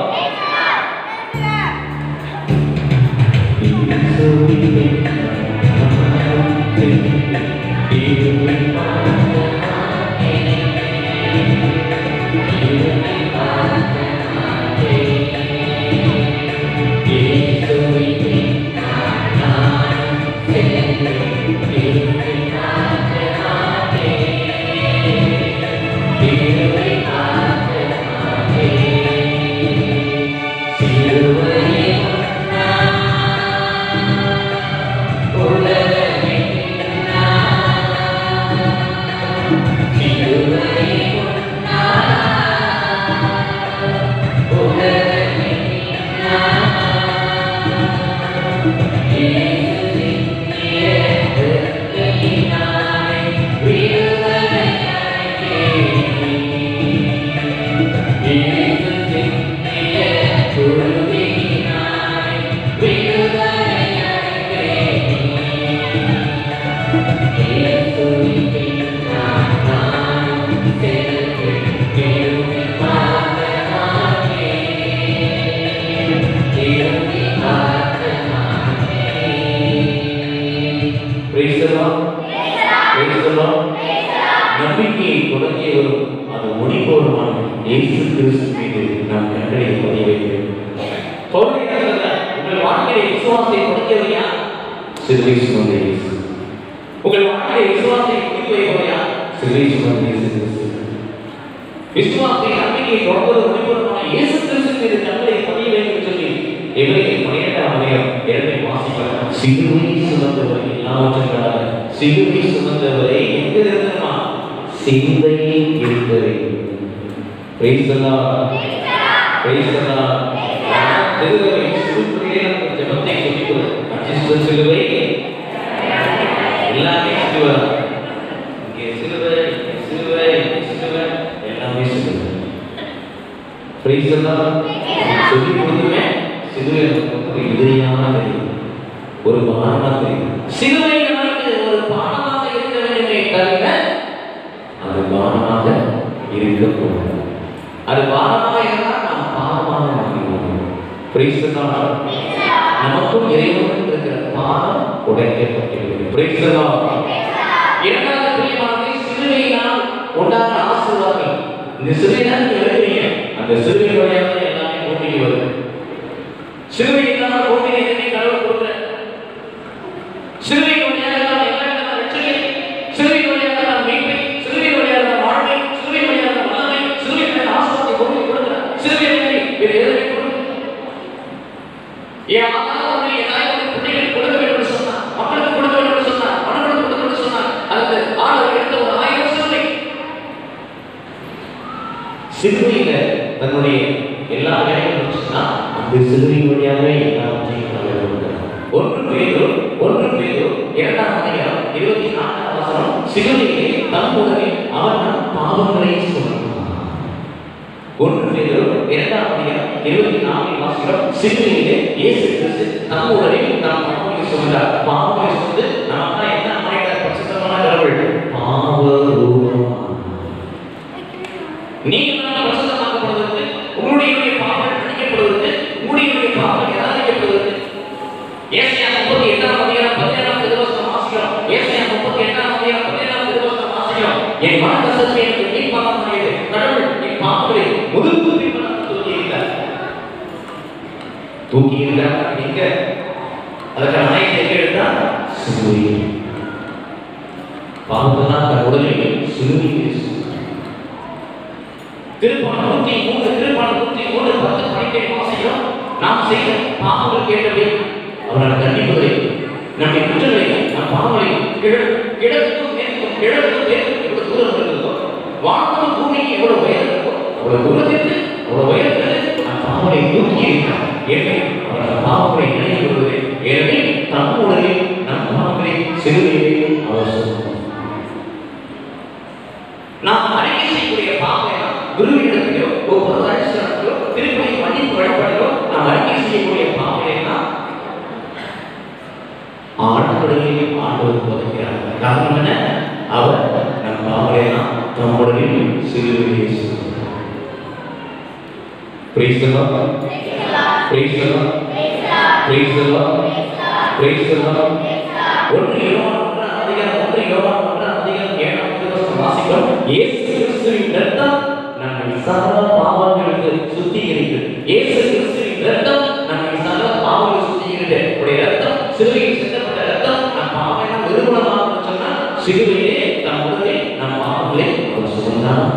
Praise the Lord. Praise the Lord. நம்பிக்கையை தொடங்கியவரும் அது முடிப்பவருமான இயேசு கிறிஸ்து மீது நாம் கட்டளை பதிய வைக்கிறோம் பவுல் என்ன சொல்றார்? உங்கள் வாழ்க்கையை விசுவாசத்தை தொடங்கியவர் யார் சிலுவை சுமந்த இயேசு உங்கள் வாழ்க்கையை விசுவாசத்தை முடித்து வைப்பவர் யார் சிலுவை சுமந்த இயேசு கிறிஸ்து விசுவாசத்தை நம்பிக்கையை தொடர்ந்து முடிப்பவருமான இயேசு கிறிஸ்து மீது கட்டளை பதிய வேண்டும் எபிரேயர் பன்னிரெண்டாம் அதிகாரம் இரண்டை வாசிக்கலாம் சிலுவை சுமந்தவரை எல்லாவற்றுக்காக சிலுவை சுமந்தவரை எங்க இருக்கணுமா சிந்தையில் இருக்க வேண்டும் பிரைஸ் எல்லாம் பிரைஸ் எல்லாம் திருவரை சிலுவையிலே நம்ம ஜெபத்தை சொல்லிக்கிறோம் அச்சிஷ்ட சிலுவை எல்லாமே சிலுவை இங்கே சிலுவை இங்கே சிலுவை இங்கே சிலுவை எல்லாமே சிலுவை பிரைஸ் எல்லாம் சொல்லி கொடுத்துமே சிலுவை நமக்கு ஒரு எதிரியான தெரியும் ஒரு பாரமா தெரியும் சிலுவை நமக்கு ஒரு பாடமாக இருக்க வேண்டுமே தவிர அது பாரமாக இருக்கக்கூடாது அது பாரமாக இருந்தால் நாம் பாரமாக மாறிடுவோம் பிரைஸ் எல்லாம் நமக்கும் இறைவனுக்கும் இருக்கிற பாரம் உடைக்கப்பட்டிருக்கிறது பிரைஸ் எல்லாம் இரண்டாவது பிரியமானது சிலுவையினால் உண்டான ஆசீர்வாதம் இந்த சிலுவையினால் நீங்க எழுதுறீங்க அந்த சிலுவை வழியாக தான் எல்லாமே போட்டிக்கு வருது சிலுவை இல்லாம போட்டியை எதுவுமே கடவுள் கொடுக்கல சிலுவை வழியாக தான் எல்லா விதமான ரட்சகை சிலுவை வழியாக தான் மீட்பை சிலுவை வழியாக தான் வாழ்வை சிலுவை வழியாக தான் வல்லமை சிலுவை வழியாக ஆசீர்வாதத்தை கொண்டு கொடுக்கிறார் சிலுவை வழி வேறு எதுவுமே கொடுக்கல ஏன் ஆனாலும் வந்து ஏதாவது ஒரு பிள்ளைகளுக்கு கொடுக்க வேண்டும் என்று சொன்னார் மக்களுக்கு கொடுக்க வேண்டும் என்று சொன்னார் மனங்களுக்கு கொடுக்க வேண்டும் என்று சொன்னார் அதுக்கு ஆண்டவர் எடுத்த ஒரு ஆயிரம் சிலுவை சிலுவையில தன்னுடைய எல்லா வேலைகளும் முடிச்சுன்னா அந்த சிலுவை வழியாகவே எல்லாவற்றையும் அவர் கொடுக்கிறார். ஒன்று பேதோ ஒன்று பேதோ இரண்டாம் அதிகாரம் இருபத்தி நான்காம் வசனம் சிலுவையிலே தம்முடனே அவர் நம் பாவங்களை சுமந்தார் ஒன்று பேதோ இரண்டாம் அதிகாரம் இருபத்தி நான்கில் வாசிக்கிறோம் சிலுவையிலே இயேசு கிறிஸ்து தம்முடனே நம் பாவங்களை சுமந்தார் பாவங்களை சுமந்து நமக்கு என்ன மாறிட்டார் பரிசுத்தமான கடவுள் பாவ ரூபமான நீங்கள் நான் பிரசுத்தமாக்கப்படுவதற்கு உங்களுடைய பாவங்கள் மன்னிக்கப்படுவதற்கு உங்களுடைய பாவங்கள் நிராகரிக்கப்படுவதற்கு ஏசாயா முப்பத்தி எட்டாம் அதிகாரம் பதினேழாம் திருவசனம் வாசிக்கிறோம் ஏசாயா முப்பத்தி எட்டாம் அதிகாரம் பதினேழாம் திருவசனம் வாசிக்கிறோம் என் மனக்கசத்தை எனக்கு மீட்பாக கடவுள் என் பாவங்களை முதுகு மீட்பாக தூக்கி இருக்கிறார் தூக்கி இருக்கிறார் எங்க அதற்கான அனைத்து எங்க எடுத்தா சிலுவையில் பாவத்தான் தன் உடலில் சிலுவையில் திருப்பாணம் நூற்றி மூணு திருப்பாணம் நூற்றி மூணு பத்து பனிக்கை வாசிக்கிறோம் நாம் செய்த பாவங்கள் கேட்டவை அவரால் கண்டிப்பதை நம்முடைய குற்றங்களை நம் பாவங்களை கிழ- கிழக்குக்கும் மேற்கும் கிழக்குக்கும் மேற்கும் எவ்வளவு தூரம் இருக்குதோ வானத்தும் பூமிக்கு எவ்வளவு உயரம் இருக்கோ அவ்வளவு தூரத்திற்கு அவ்வளவு உயரத்திற்கு நம் பாவங்களை தூக்கி இருக்கிறார் எனவே அவர் நம் பாவங்களை நினைவு கொள்வது எனவே தம்முடனே நம் பாவங்களை சிறுவையிலே அவர் சொல்லுவார் நாம் அறிக்கை செய்யக்கூடிய பாவம் குருவிடத்திலோ ஒவ்வொரு அரிசனத்திலோ திருப்பதி மன்னிப்பு வழிபாடிலோ நாம் அறிக்கை செய்யக்கூடிய பாவம் என்ன ஆண்டுகளில் ஆண்டவர் போதைக்கிறார் காரணம் என்ன அவர் நம் பாவலையெல்லாம் தம்முடனே சிலுவையை Praise the Lord. Praise the Lord. Praise the Lord. Praise the Lord. ஒன்று யோவான் ஒன்றாம் அதிகாரம் ஒன்று யோவான் ஒன்றாம் அதிகாரம் ஏழாம் திருவசனம் வாசிக்கிறோம் இயேசு கிறிஸ்துவின் இரத்தம் நம்மை சகல பாவங்களுக்கு சுத்திகரிக்கிறது இயேசு கிறிஸ்துவின் இரத்தம் நம்மை சகல பாவங்களை சுத்திகரிக்கிறது உடைய இரத்தம் சிலுவையில் சிந்தப்பட்ட இரத்தம் நம் பாவம் நிறுவனமாக சொன்னா சிலுவையிலே தம் உடலை நம் பாவங்களை அவர் சுமந்தார்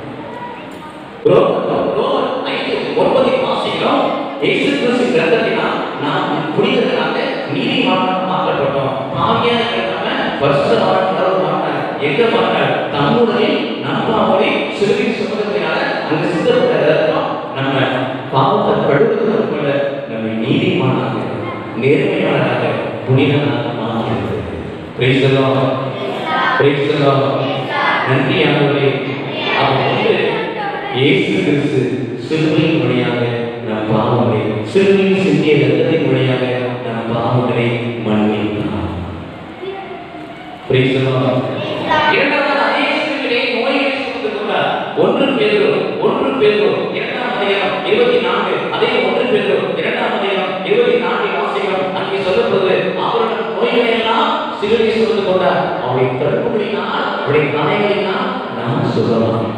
ரோமர் ரோமர் ஐந்து ஒன்பதில் வாசிக்கிறோம் இயேசு கிறிஸ்துவின் இரத்தத்தினால் நாம் புனிதர்களாக நீதிமானாக மாற்றப்பட்டோம் பாவியாக இருக்கிறவங்க பரிசுத்தமான கடவுள் மாட்டார் எங்க மாட்டார் தம்முடைய நம்பாவதை சிறுவி சுமதத்தினால அங்க சித்தப்பட்ட இரத்தம் நம்ம பாவத்தை கழுவுறது கூட நம்மை நீதிமானாக நேர்மையானதாக புனிதனாக மாற்றுகிறது Praise the Lord. Praise the Lord. நன்றி ஆண்டவரே அவர் வந்து இயேசு கிறிஸ்து சிலுவையின் வழியாக நம் பாவங்களை சிலுவையில் சிந்திய ரத்தத்தின் வழியாக நம் பாவங்களை மன்னித்தார் Praise the Lord. இரண்டாவது அதே சிலுவையிலே நோய்களை சுமந்து கொண்டார் ஒன்று பேதுரு ஒன்று பேதுரு இரண்டாம் அதிகாரம் இருபத்தி நான்கு அதே ஒன்று பேதுரு இரண்டாம் அதிகாரம் இருபத்தி நான்கு வாசிக்கிறோம் அங்கே சொல்லப்படுவது அவருடைய நோய்களை எல்லாம் சிலுவை சுமந்து கொண்டார் அவருடைய தடுப்புகளினால் அவருடைய கலைகளினால் நாம் சுகமாக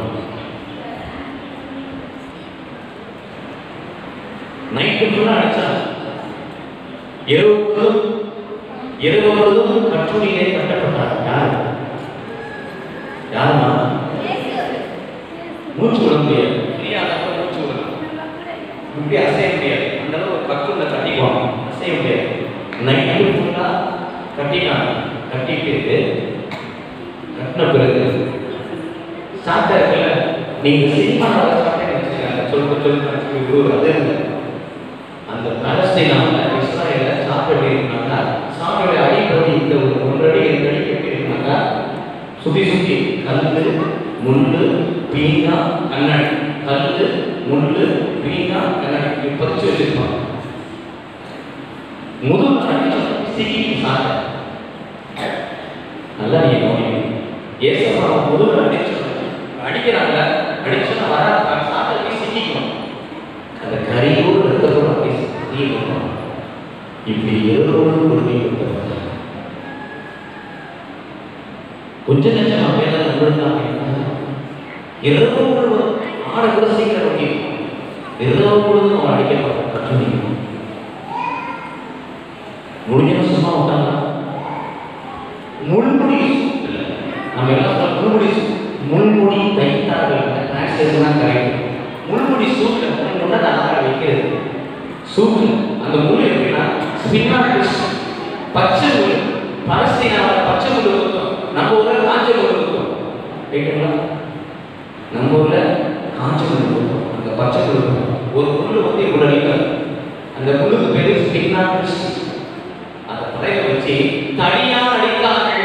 நைட்டு ஃபுல்லா அடிச்சாங்க இரவு முழுவதும் இரவு முழுவதும் கட்டுரையிலே கட்டப்பட்டார் யார் யாருமா மூச்சு விட முடியாது முடியாதப்ப மூச்சு விடலாம் இப்படி அசைய முடியாது அந்த அளவு பக்குவம் செய்ய முடியாது நைட்டு ஃபுல்லாக கட்டினாங்க கட்டிட்டு கட்டின பிறகு சாப்பிட்டா இருக்குல்ல நீங்க சினிமாவில் சாப்பிட்டேன்னு சொல்ல சொல்ல குரு அது இல்லை அந்த பாலஸ்தீனாவில் இஸ்ராயல சாப்பிட்டு இருந்தாங்க சாப்பிட அடிப்படை இந்த ஒரு ஒன்றடி ரெண்டு அடி எப்படி இருந்தாங்க சுத்தி சுத்தி கல்லு முள்ளு பீங்கா கண்ணாடி கல்லு முள்ளு பீங்கா கண்ணாடி இப்படி பதிச்சு வச்சிருப்பாங்க முதல் சிக்கி சாப்பிட்ட நல்லா நீங்க கவனிக்கணும் ஏசப்பா முதல்ல அடிச்சு அடிக்கிறாங்க அடிச்சா வர சாப்பிட்டு சிக்கிக்கணும் அந்த கரியோடு ரத்தத்தோடு அப்படி தீயணும் இப்படி எல்லோரும் கொடுமை கொடுத்தாங்க கொஞ்ச நெஞ்சம் வேலை நம்மளுக்கு இரவு முழுவதும் ஆடை கூட சீக்கிரம் முடியும் இரவு முழுவதும் அவன் அடிக்கப்பட்ட கற்றுணி முடிஞ்ச சும்மா விட்டாங்க முள்முடி இல்ல, நம்ம எல்லாம் சொல்ல முள்முடி சூ- முள்முடி தைத்தார்கள் டிரான்ஸ்லேஷன் தான் கரெக்ட் முள்முடி சூட்டில் முன்னே தான் ஆற வைக்கிறது சூட்டு அந்த முள் எப்படின்னா ஸ்பின்னாடிஸ் பச்சை முள் பலஸ்தீனாவில் பச்சை முள் இருக்கும் நம்ம ஊரில் காஞ்ச முள் இருக்கும் ரைட்டுங்களா நம்ம ஊரில் காஞ்ச முள் இருக்கும் அந்த பச்சை முள் இருக்கும் ஒரு முள் வந்து இவ்வளோ நீளம் அந்த முள்ளுக்கு பேர் ஸ்பின்னாடிஸ் அதை தலையில வச்சு தனியா அடித்தார்கள்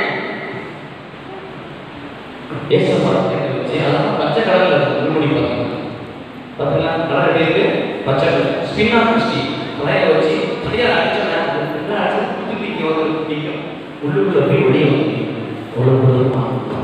ஏசப்படத்தை வச்சு அதெல்லாம் பச்சை கலர்ல இருக்கு முன்முடி பார்த்தீங்கன்னா பார்த்தீங்களா கலர் எப்படி இருக்கு பச்சை கலர் ஸ்பின் ஆஃப் கிறிஸ்டி தலையில வச்சு தனியா அடிச்சோன்னா நல்லா அடிச்சு குத்தி குத்தி வந்து நிற்கும் உள்ளுக்குள்ள போய் வெளியே வந்து நிற்கும் அவ்வளோ பொழுதுமா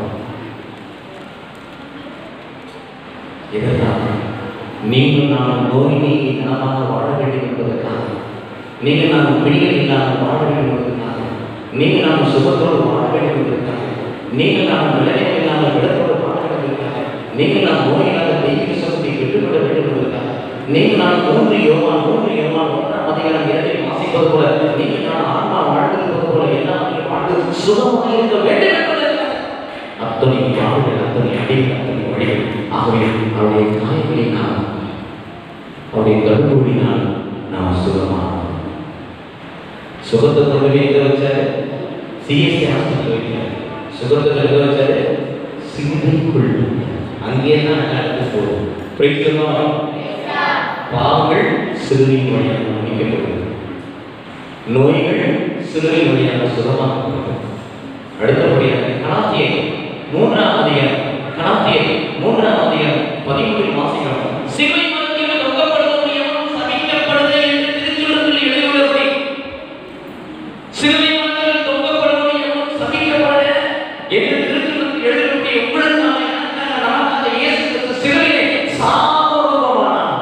எதற்காக நீங்கள் நான் நோயினை நலமாக வாழ வேண்டும் என்பதற்காக நீங்கள் நான் பிடிகள் இல்லாமல் வாழ வேண்டும் என்பதற்காக நீங்கள் நான் சுகத்தோடு வாழ வேண்டும் என்பதற்காக நீங்கள் நான் விளையாட இல்லாமல் விடத்தோடு வாழ வேண்டும் என்பதற்காக நீங்கள் நான் நோயில்லாத தெய்வீக சுகத்தை பெற்றுக்கொள்ள வேண்டும் என்பதற்காக நீங்கள் நான் மூன்று யோவான் மூன்று யோவான் ஒன்றாம் அதிகாரம் இரண்டில் வாசிப்பது போல நீங்கள் நான் ஆன்மா வாழ்ந்திருப்பது போல எல்லாத்தையும் வாழ்ந்து சுகமாக இருக்க வேண்டும் என்பதற்காக அத்தனை வாழ்வில் அத்தனை அடிகள் அத்தனை வழிகள் ஆகவே அவருடைய காயங்களை காணும் அவருடைய கருப்பூடினால் நாம் சுகமானோம் சுகத்தை கொண்டு போய் எங்க வச்சாரு சிஎஸ்சி ஹாஸ்பிட்டல் வைக்கிறார் சுகத்தை எங்க வச்சாரு சிந்தைக்குள் அங்கே தான் நடக்க போகும் பிரைத்தலாம் பாவங்கள் சிறுநீர் வழியாக மன்னிக்கப்படுகிறது நோய்கள் சிறுநீர் வழியாக சுகமாக்கப்படுகிறது அடுத்தபடியாக கணாத்தியை மூன்றாம் அதிகாரம் கணாத்தியை மூன்றாம் அதிகாரம் பதிமூன்றில் வாசிக்கிறோம் சிலுவை மரத்தில் தொங்கப்படுவது எவனும் சபிக்கப்படுது என்று திருச்சுள்ளத்தில் எழுதியுள்ளபடி சிலுவை மரத்தில் தொங்கப்படுவது எவனும் சபிக்கப்படுது என்று திருச்சுள்ளத்தில் எழுதியுள்ளபடி உங்களுக்காக எனக்காக நமக்காக இயேசு கிறிஸ்து சிலுவையிலே சாபரூபமானார்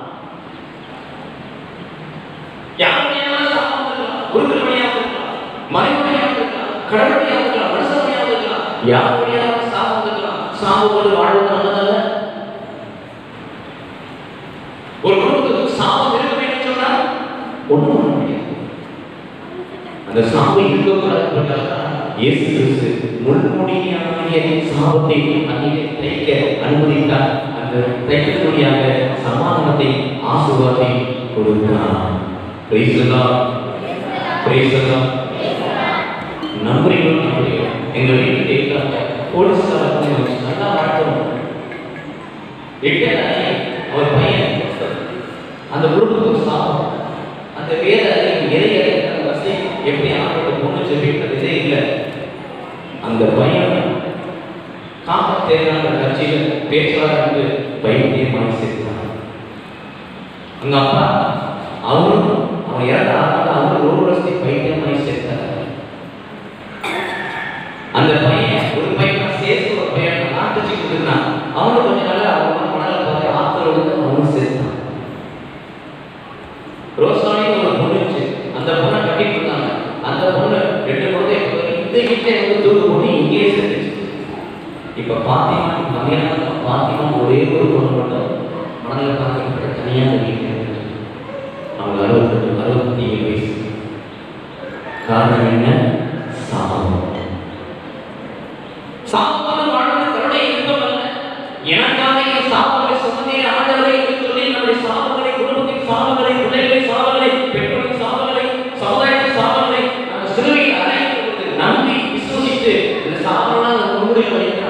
யார் வழியாக சாபம் இருக்கலாம் குருக்கள் வழியாக இருக்கலாம் மறை வழியாக இருக்கலாம் கடவுள் வழியாக இருக்கலாம் மனுஷன் வழியாக இருக்கலாம் யார் வழியாக சாபம் இருக்கலாம் சாபத்தோடு வாழ்வது நல்லதல்ல ஒரு குடும்பத்துக்கு சாபம் இருக்க வேண்டும் சொன்னால் ஒன்றும் பண்ண முடியாது அந்த சாபம் இருக்கக்கூடாது இயேசு கிறிஸ்து முள்முடியாகிய சாபத்தை அங்கே தைக்க அனுமதித்தார் அந்த தைக்கக்கூடியாக சமாதானத்தை ஆசுவாதை கொடுத்தார் Praise the Lord. Praise the Lord. நம்புறீங்களோ நம்புறீங்க எங்க வீட்டுக்கு கேட்கிறாங்க போலீஸ்காரங்க நல்லா வாழ்த்தணும் எட்டாவது அவர் பையன் அந்த குடும்பத்துக்கு சாபம் அந்த வேத இறை அந்த வசதி எப்படி ஆண்டோட பொண்ணு சொல்லிட்டதே இல்லை அந்த பையன் காம தேவையான கட்சியில் பேச்சாளர் வந்து பைத்தியமாக சேர்க்கிறான் அங்க அப்பா அவரும் அவன் இறந்த ஆனால அவரும் ஒரு வருஷத்தை பைத்தியமாய் சேர்த்தார் அந்த பையன் ஒரு பையன் சேர்த்து ஒரு பையன் நாட்டுச்சு கொடுத்துருந்தான் அவனும் கொஞ்ச நாள் அவன் மணல பார்த்து ஆத்துல வந்து அவனும் சேர்த்தான் ரோசானின்னு ஒரு பொண்ணு இருந்துச்சு அந்த பொண்ணை கட்டிட்டு இருந்தாங்க அந்த பொண்ணு ரெண்டு குழந்தை இந்த வீட்டை வந்து தூக்கு போட்டு இங்கேயே சேர்த்துச்சு இப்ப பாத்திமா மதியானம் பாத்திமா ஒரே ஒரு பொண்ணு மட்டும் மணல பார்த்து தனியாக வீட்டில் இருந்துச்சு அவங்க அறுபத்தெட்டு அறுபத்தி ஏழு வயசு காரணம் என்ன சாபம் சாபமான வாழ்வது கருணை இன்பம் அல்ல எனக்காக என் சாபங்களை சுமந்தே ஆண்டவரை என்று சொல்லி நம்முடைய சாபங்களை குடும்பத்தின் சாபங்களை பிள்ளைகளின் சாபங்களை பெற்றோரின் சாபங்களை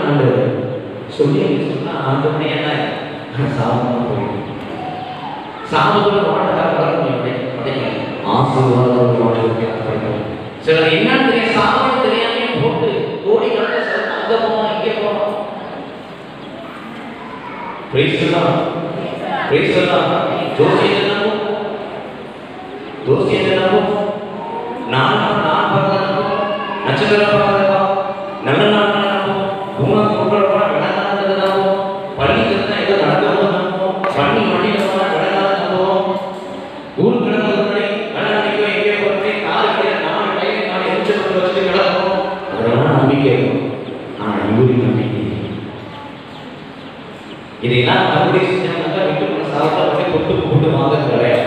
ஆண்டவர் சொல்லி சொன்னா ஆண்டவனே என்ன சாபமாக போயிடும் சாபத்தோட வாழ்க்கை கிடைக்கல ஆசீர்வாதம் வாழ்க்கை கிடைக்கும் சிலர் என்னன்னு தெரியும் சாபம் தெரியாம போட்டு கோடி கணக்கில் அங்க போவோம் இங்கே போவோம் பிரைஸ்லாம் பிரைஸ்லாம் ஜோசியம் என்னமோ ஜோசியம் என்னமோ நான் நான் பார்த்தா நட்சத்திரம் பார்த்தா நல்ல நாள் நடப்போ பூங்கா கொண்டுறப்பா வெள்ளக்காலம் நடந்தாவோ பள்ளி திறந்தா ஏதோ நடக்கவோ பண்ணி மணி போனா வெள்ளக்காலம் நம்புவோம் ஊர் கிடந்து முன்னாடி வெள்ளக்காலிக்கோ எங்கேயோ போய் காலு கீழே நாலு டைம் நாலு எரிச்சல் கொண்டு வச்சுட்டு கிடக்கும் அதெல்லாம் நம்பிக்கை இருக்கும் ஆனால் இவரு நம்பிக்கை இல்லை. இதையெல்லாம் மறுபடியும் செஞ்சாங்கன்னா விட்டு போன சாதத்தை அப்படியே கொட்டு போட்டு வாங்க கிடையாது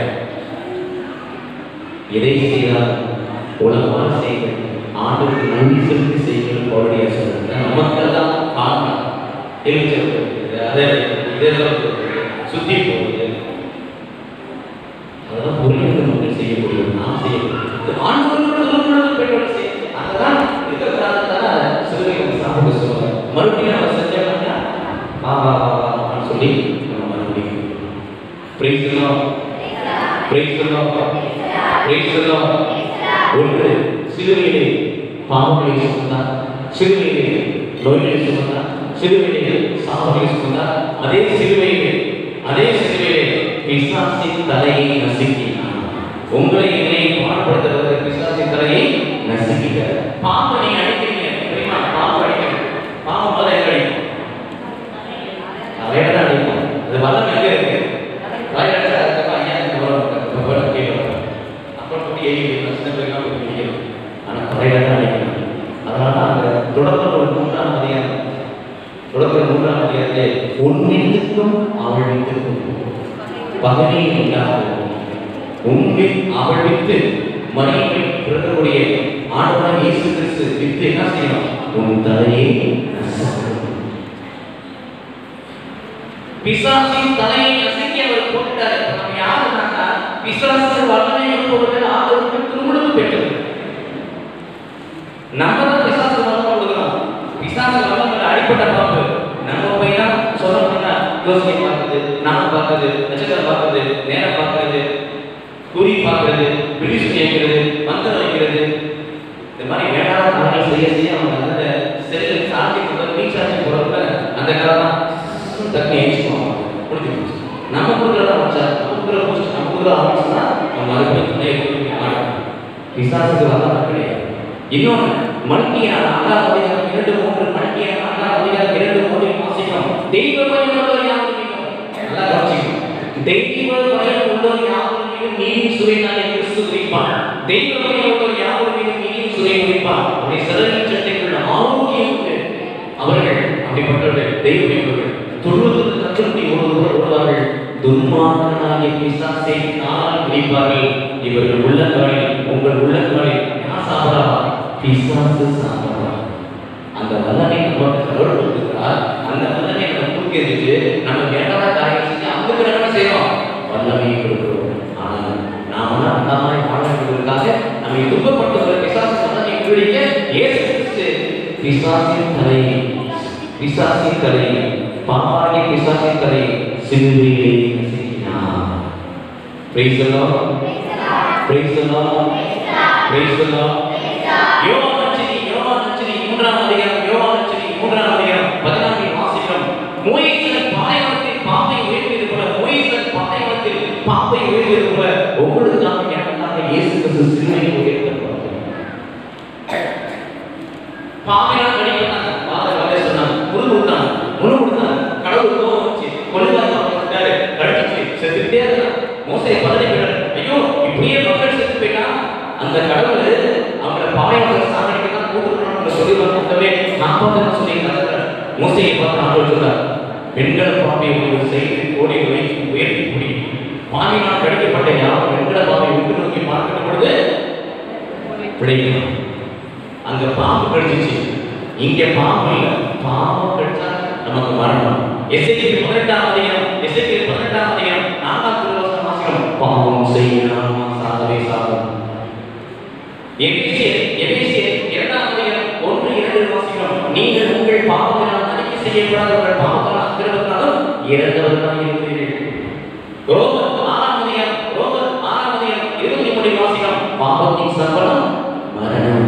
எதை செய்தால் உலகமான செய்கள் ஆண்டுக்கு நன்றி செலுத்தி செய்கள் அவருடைய சொல்லுங்க நமக்கெல்லாம் காரணம் எரிச்சல் அதே இதெல்லாம் சுத்தி போகுது அதெல்லாம் புரிந்து மக்கள் செய்ய முடியும் நான் செய்ய முடியும் ஆண்களோடு திருமணம் பெண்கள் செய்ய அதுதான் இருக்கிறதால சிறுவை சாப்பிட்டு சொல்லுவாங்க மறுபடியும் நம்ம செஞ்சோம்னா வா வா வா வான்னு சொல்லி நம்ம மறுபடியும் பிரைஸ் பிரைஸ் பிரைஸ் ஒன்று சிறுவையிலே பாவங்களை சுமந்தார் சிறுவையிலே நோய்களை சுமந்தார் சிறுவையிலே சாவங்களை சுமந்தார் அதே சிறுவையிலே அதே சிறுவையிலே பிசாசின் தலையை நசுக்கினார் உங்களை என்னை பாடுபடுத்துறது பிசாசின் தலையை நசுக்கிட்ட பாம்பை நீங்க அடிக்கிறீங்க தெரியுமா பாம்பு அடிக்கணும் பாம்பு முதல்ல எங்க அடிக்கும் தலையில தான் அடிக்கும் அது வல்லம் எங்க இருக்கு தலையில அடிச்சா அதுக்கப்புறம் ஐயா இந்த வரும் வரும் கேட்கும் அப்புறம் போட்டு ஏறி சின்ன பிள்ளைங்க போய் பிடிக்கணும் ஆனால் தலையில தான் அடிக்கணும் அதனால தான் அந்த தொடர்ந்து ஒரு மூன்றாம் அதிகாரம் தொடர்ந்து மூன்றாம் அதிகாரத்திலே உன்னித்துக்கும் அவள் வித்துக்கும் பகனி உண்டாகும் உன்னில் அவள் வித்து மணியை பிறந்தக்கூடிய ஆண்டவராக இயேசு கிறிஸ்து வித்து என்ன செய்யணும் உன் தலையை நசுக்கணும். பிசாசின் தலையை நசுக்கி அவர் போட்டுட்டாரு இப்ப நம்ம யாருனாக்கா பிசாசு வல்லமை கொடுப்பவர்கள் ஆதரவுக்கு திருமணம் பெற்றது நம்ம தான் பிசாசு வல்லமை கொடுக்குறோம் பிசாசு வல்லமை அடிப்பட்ட பாம்பு நம்ம போய் தான் சொல்லணும்னா யோசனை பார்க்குது நாம பார்க்குது நட்சத்திரம் பார்க்குது நேரம் பார்க்குறது குறி பார்க்குறது பிடிச்சு கேட்கிறது மந்திரம் வைக்கிறது இந்த மாதிரி வேண்டாத காரியங்கள் செய்ய செய்ய அவங்க அந்த செல்லில் சார்ஜ் போடுறது ரீசார்ஜ் போடுறப்ப அந்த காலம் டக்கு ஏச்சுக்குவாங்க முடிஞ்சு போச்சு நம்ம கொடுக்குறத வச்சா நம்ம கொடுக்குற போஸ்ட் நம்ம கொடுக்குற ஆரம்பிச்சுன்னா நம்ம அதை போய் துணையை கொடுக்க மாட்டோம் பிசாசுக்கு வரலாம் கிடையாது இன்னொன்று மணிக்கியான ஆறாம் அதிகாரம் இரண்டு மூன்று மணிக்கியான ஆறாம் அதிகாரம் இரண்டு மூன்று வாசிக்கிறோம் தெய்வ பயம் உள்ளவர் யாரும் நல்லா கவனிச்சுக்கணும் தெய்வ பயம் உள்ளவர் யாரும் மீதும் நீதியின் சுவையினாலே கிறிஸ்து குறிப்பான் தெய்வ பயம் உள்ளவர் யாரும் மீதும் நீதியின் சுவை குறிப்பான் அப்படி சிறகின் சட்டைக்குள்ள ஆரோக்கியம் உண்டு அவர்கள் அப்படிப்பட்டவர்கள் தெய்வ பயந்தவர்கள் தொழுவது கற்றுட்டி ஓடுவர் ஓடுவார்கள் துன்மார்க்கனாகிய பிசாசை காலால் பிடிப்பார்கள் இவர்கள் உள்ளங்களில் உங்கள் உள்ளங்களில் யார் சாப்பிடா பிசாசு சாப்பிடா அந்த வல்லனை நமக்கு கடவுள் கொடுத்துருக்கிறார் அந்த வல்லனை நம்ம தூக்கி எறிஞ்சு நம்ம வேண்டாத காரியம் செஞ்சு அவங்களுக்கு நம்ம செய்யறோம் வல்லமையை கொடுக்கிறோம் ஆனால் நாம அந்த மாதிரி வாழ்வதற்காக நம்மை துன்பப்படுத்துகிற பிசாசு வல்லனை பிடிக்க இயேசு கிறிஸ்து பிசாசின் தலையை பிசாசின் தலையை பாப்பாகிய பிசாசின் தலையை சிலுவையிலே நசுக்கினார் Praise the Lord. Praise the Lord. Praise the Lord. யோவான் நற்செய்தி, யோவான் நற்செய்தி மூன்றாம் அதிகாரம், யோவான் நற்செய்தி மூன்றாம் அதிகாரம், பதினான்கில் வாசிக்கிறோம். மோசேயின் பாலைவனத்தில் பாம்பை உயர்த்தியது போல, மோசேயின் பாலைவனத்தில் பாம்பை உயர்த்தியது போல, உங்களுக்காக எனக்காக இயேசு கிறிஸ்து சிலுவையில் உயர்த்தப்பட்டார். பாம்பினால் கடிப்பட்டாங்க. பாதை வகை சொன்னாங்க. முறுமுறுத்தாங்க. முணுமுணுத்தாங்க. கடவுள் கோபம் வந்துச்சு. கொல்லுவாய் பாம்பை விட்டாரு. கடிச்சிச்சு. செத்துக்கிட்டே இருந்தான். மோசே பதறி போயிட்டாரு. ஐயோ இப்படியே மக்கள் செத்து போயிட்டா அந்த கடவுள் அவங்கள பாளையங்களை சாகடிக்க தான் கூப்பிடுறாங்க சொல்லி வந்தவே காப்பாற்ற சொல்லி நடக்கிறார் மோசையை பார்த்து ஆண்டவர் சொல்றார் பெண்கள் பாம்பை ஒரு செய்து கோடி உயர்த்தி உயர்த்தி குடி பாம்பினால் கடிக்கப்பட்ட யாரும் பெண்கள பாம்பை உற்று நோக்கி பார்க்கிற பொழுது பிழைக்கலாம் அங்க பாம்பு கடிச்சிச்சு இங்க பாம்பு இல்ல பாம்பு கடிச்சா நமக்கு மரணம் எஸ்ஐக்கு பதினெட்டாம் அதிகாரம் எஸ்ஐக்கு பதினெட்டாம் அதிகாரம் நான்காம் திருவசனம் வாசிக்கிறோம் பாவம் செய்யலாம் சாகவே சாகும் எபிசியர் எபிசியர் இரண்டாம் அதிகாரம் ஒன்று இரண்டு வாசிக்கிறோம் நீங்கள் உங்கள் பாவத்தினால் செய்யப்படாதவர்கள் பாவத்தால் அக்கிரமத்தாலும் இறந்தவர்களாக இருக்கிறீர்கள் ரோமர் ஆறாம் அதிகாரம் ரோமர் ஆறாம் அதிகாரம் இருபத்தி மூணு வாசிகம் பாவத்தின் சம்பளம் மரணம்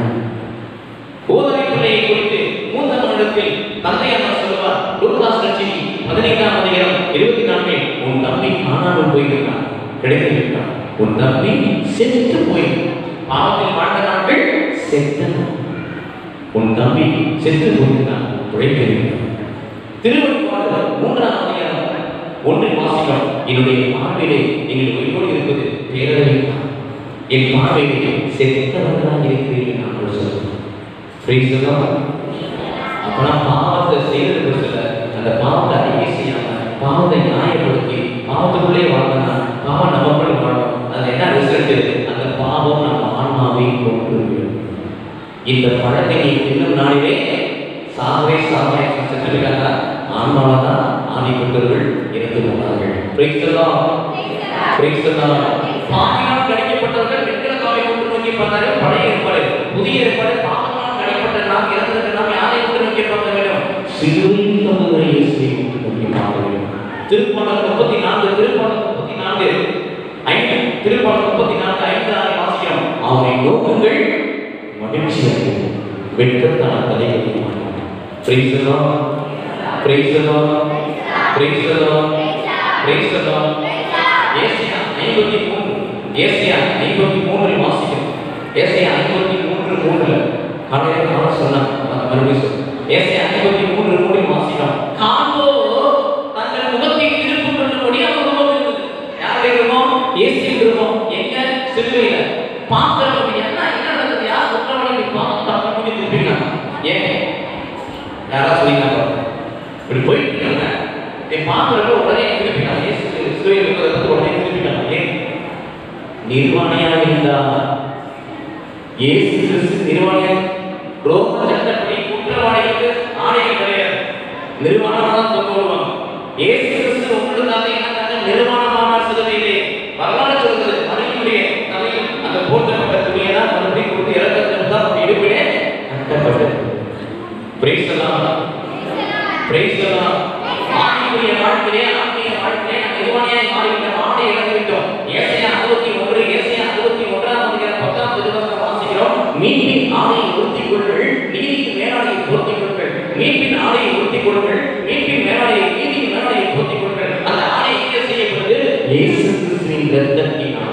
போதனை பிள்ளையை குறித்து மூத்த மனிதத்தில் தந்தையார் சொல்லுவார் லூகாஸ் லட்சுமி பதினைந்தாம் அதிகாரம் இருபத்தி நான்கில் உன் தம்பி காணாமல் போயிருக்கான் கிடைத்திருக்கான் உன் தம்பி செத்து போயிருக்கான் பாவத்தில் வாழ்ந்த நாட்கள் செத்த நாள். உன் தம்பி செத்து போயிருக்கான் உழைத்திருக்கான் திருவள்ளுவாடு மூன்றாம் அதிகாரம் ஒன்றில் வாசிக்கிறோம் என்னுடைய பார்வையிலே நீங்கள் உயிரோடு இருப்பது பேரறிவித்தான் என் பார்வையிலே செத்தவர்களாக இருக்கிறீர்கள் நான் சொல்லுவேன் Praise the Lord. அப்பனா பாவத்தை செய்யறது பெருசுல அந்த பாவத்தை அடக்கி செய்யாம பாவத்தை நியாயப்படுத்தி பாவத்துக்குள்ளே வாழ்ந்தனா பாவம் நமக்குள்ள வாழும் அது என்ன ரிசல்ட் அந்த பாவம் நம்ம ஆன்மாவை கொண்டு விடும். இந்த பழத்தை நீ இன்னும் நாளிலே சாவே சாவே செத்துருக்காங்க ஆன்மாவை தான் ஆதிபுத்தர்கள் இறந்து போனார்கள் Praise the Lord. Praise the Lord. பாவினால் கடிக்கப்பட்டவர்கள் வெண்கல காவை கொண்டு நோக்கி பார்த்தார்கள் பழைய ஏற்பாடு புதிய ஏற்பாடு பாவனால் கடிக்கப்பட்ட நாம் இறந்தது நாம் யாரை கொண்டு நோக்கி பார்க்க வேண்டும் சிலுவையில் தொங்குகிற இயேசுவை கொண்டு நோக்கி பார்க்க வேண்டும் திருப்பாடல் முப்பத்தி நான்கு திருப்பாடல் முப்பத்தி நான்கு ஐந்து திருப்பாடல் முப்பத்தி நான்கு ஐந்து ஆறு வாசிக்கிறோம் அவரை நோக்குங்கள் மகிழ்ச்சி அடையும் வெட்கத்தால் தலை கட்டியுமான் Praise the Lord. Praise the Lord. Praise the Lord. Praise the Lord. Asia ஐம்பத்தி மூன்று ஏசியா ஐம்பத்தி மூன்றில் வாசிக்கிறோம் ஏசியா ஐம்பத்தி மூன்று மூன்றுல காலையில காண சொன்னான் அதை மறுபடியும் சொல்லு ஏசியா ஐம்பத்தி மூன்று மூன்றில் வாசிக்கிறோம் காண்போ தங்கள் முகத்தை திருப்பும் என்று முடியாம முகம் இருந்தது யாருடைய முகம் ஏசியின் முகம் எங்க சிலுவையில பார்க்கிறவங்க என்ன என்ன நடந்தது யார் குற்றவாளி பார்த்து தப்பு பண்ணி திருப்பினாங்க ஏன் யாரா சொல்லிட்டாங்க இப்படி போயிட்டு இருக்காங்க நீ பார்க்கிறப்ப உடனே திருப்பினாங்க ஏசு சிலுவையில் இருக்கிறத பத்தி உடனே திருப்பினாங்க ஏன் நிர்வாணியாக இருந்தா இயேசு கிறிஸ்து நிர்வாணியாக ரோம சட்டப்படி குற்றவாளிகளுக்கு ஆணைகள் கிடையாது நிர்வாணமாக தான் தொங்க விடுவாங்க இயேசு கிறிஸ்து உங்களுக்காக எனக்காக நிர்வாணமான சிலுவையிலே வரலாறு சொல்கிறது மனைவியுடைய தலையில் அந்த போர்த்தப்பட்ட துணியை தான் மறுபடியும் கொடுத்து இறக்கத்தில் தான் நம்ம இடுப்பிலே கட்டப்பட்டது பிரைஸ் எல்லாம் பிரைஸ் எல்லாம் ஆவிக்குரிய வாழ்க்கையிலே ஆத்மீக வாழ்க்கையிலே நம்ம நிர்வாணியாய் மாறிவிட்டோம் ஆடை இழந்துவிட்டோம் ஏசையா அறுபத்தி ஒன்று ஏசையா அறுபத்தி ஒன்றாம் அதிகாரம் பத்தாம் திருவசனம் வாசிக்கிறோம் மீன்பின் ஆடையை உறுத்திக் கொள்ளுங்கள் நீதிக்கு மேலாடையை பொருத்திக் கொள்ளுங்கள் மீன்பின் ஆடையை உறுத்திக் கொள்ளுங்கள் மீன்பின் மேலாடையை நீதியின் மேலாடையை பொருத்திக் கொள்ளுங்கள் அந்த ஆடை எங்கே செய்யப்படுது இயேசு கிறிஸ்துவின் ரத்தத்தினால்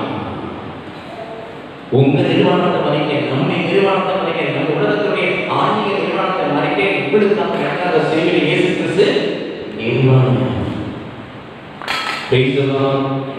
உங்க நிர்வாணத்தை மறைக்க நம்முடைய நிர்வாணத்தை மறைக்க நம்ம உலகத்துடைய ஆன்மீக நிர்வாணத்தை மறைக்க உங்களுக்கு நம்ம நடக்காத செய்தியில் இயேசு கிறிஸ்து நிர்வாணம் Praise the Lord.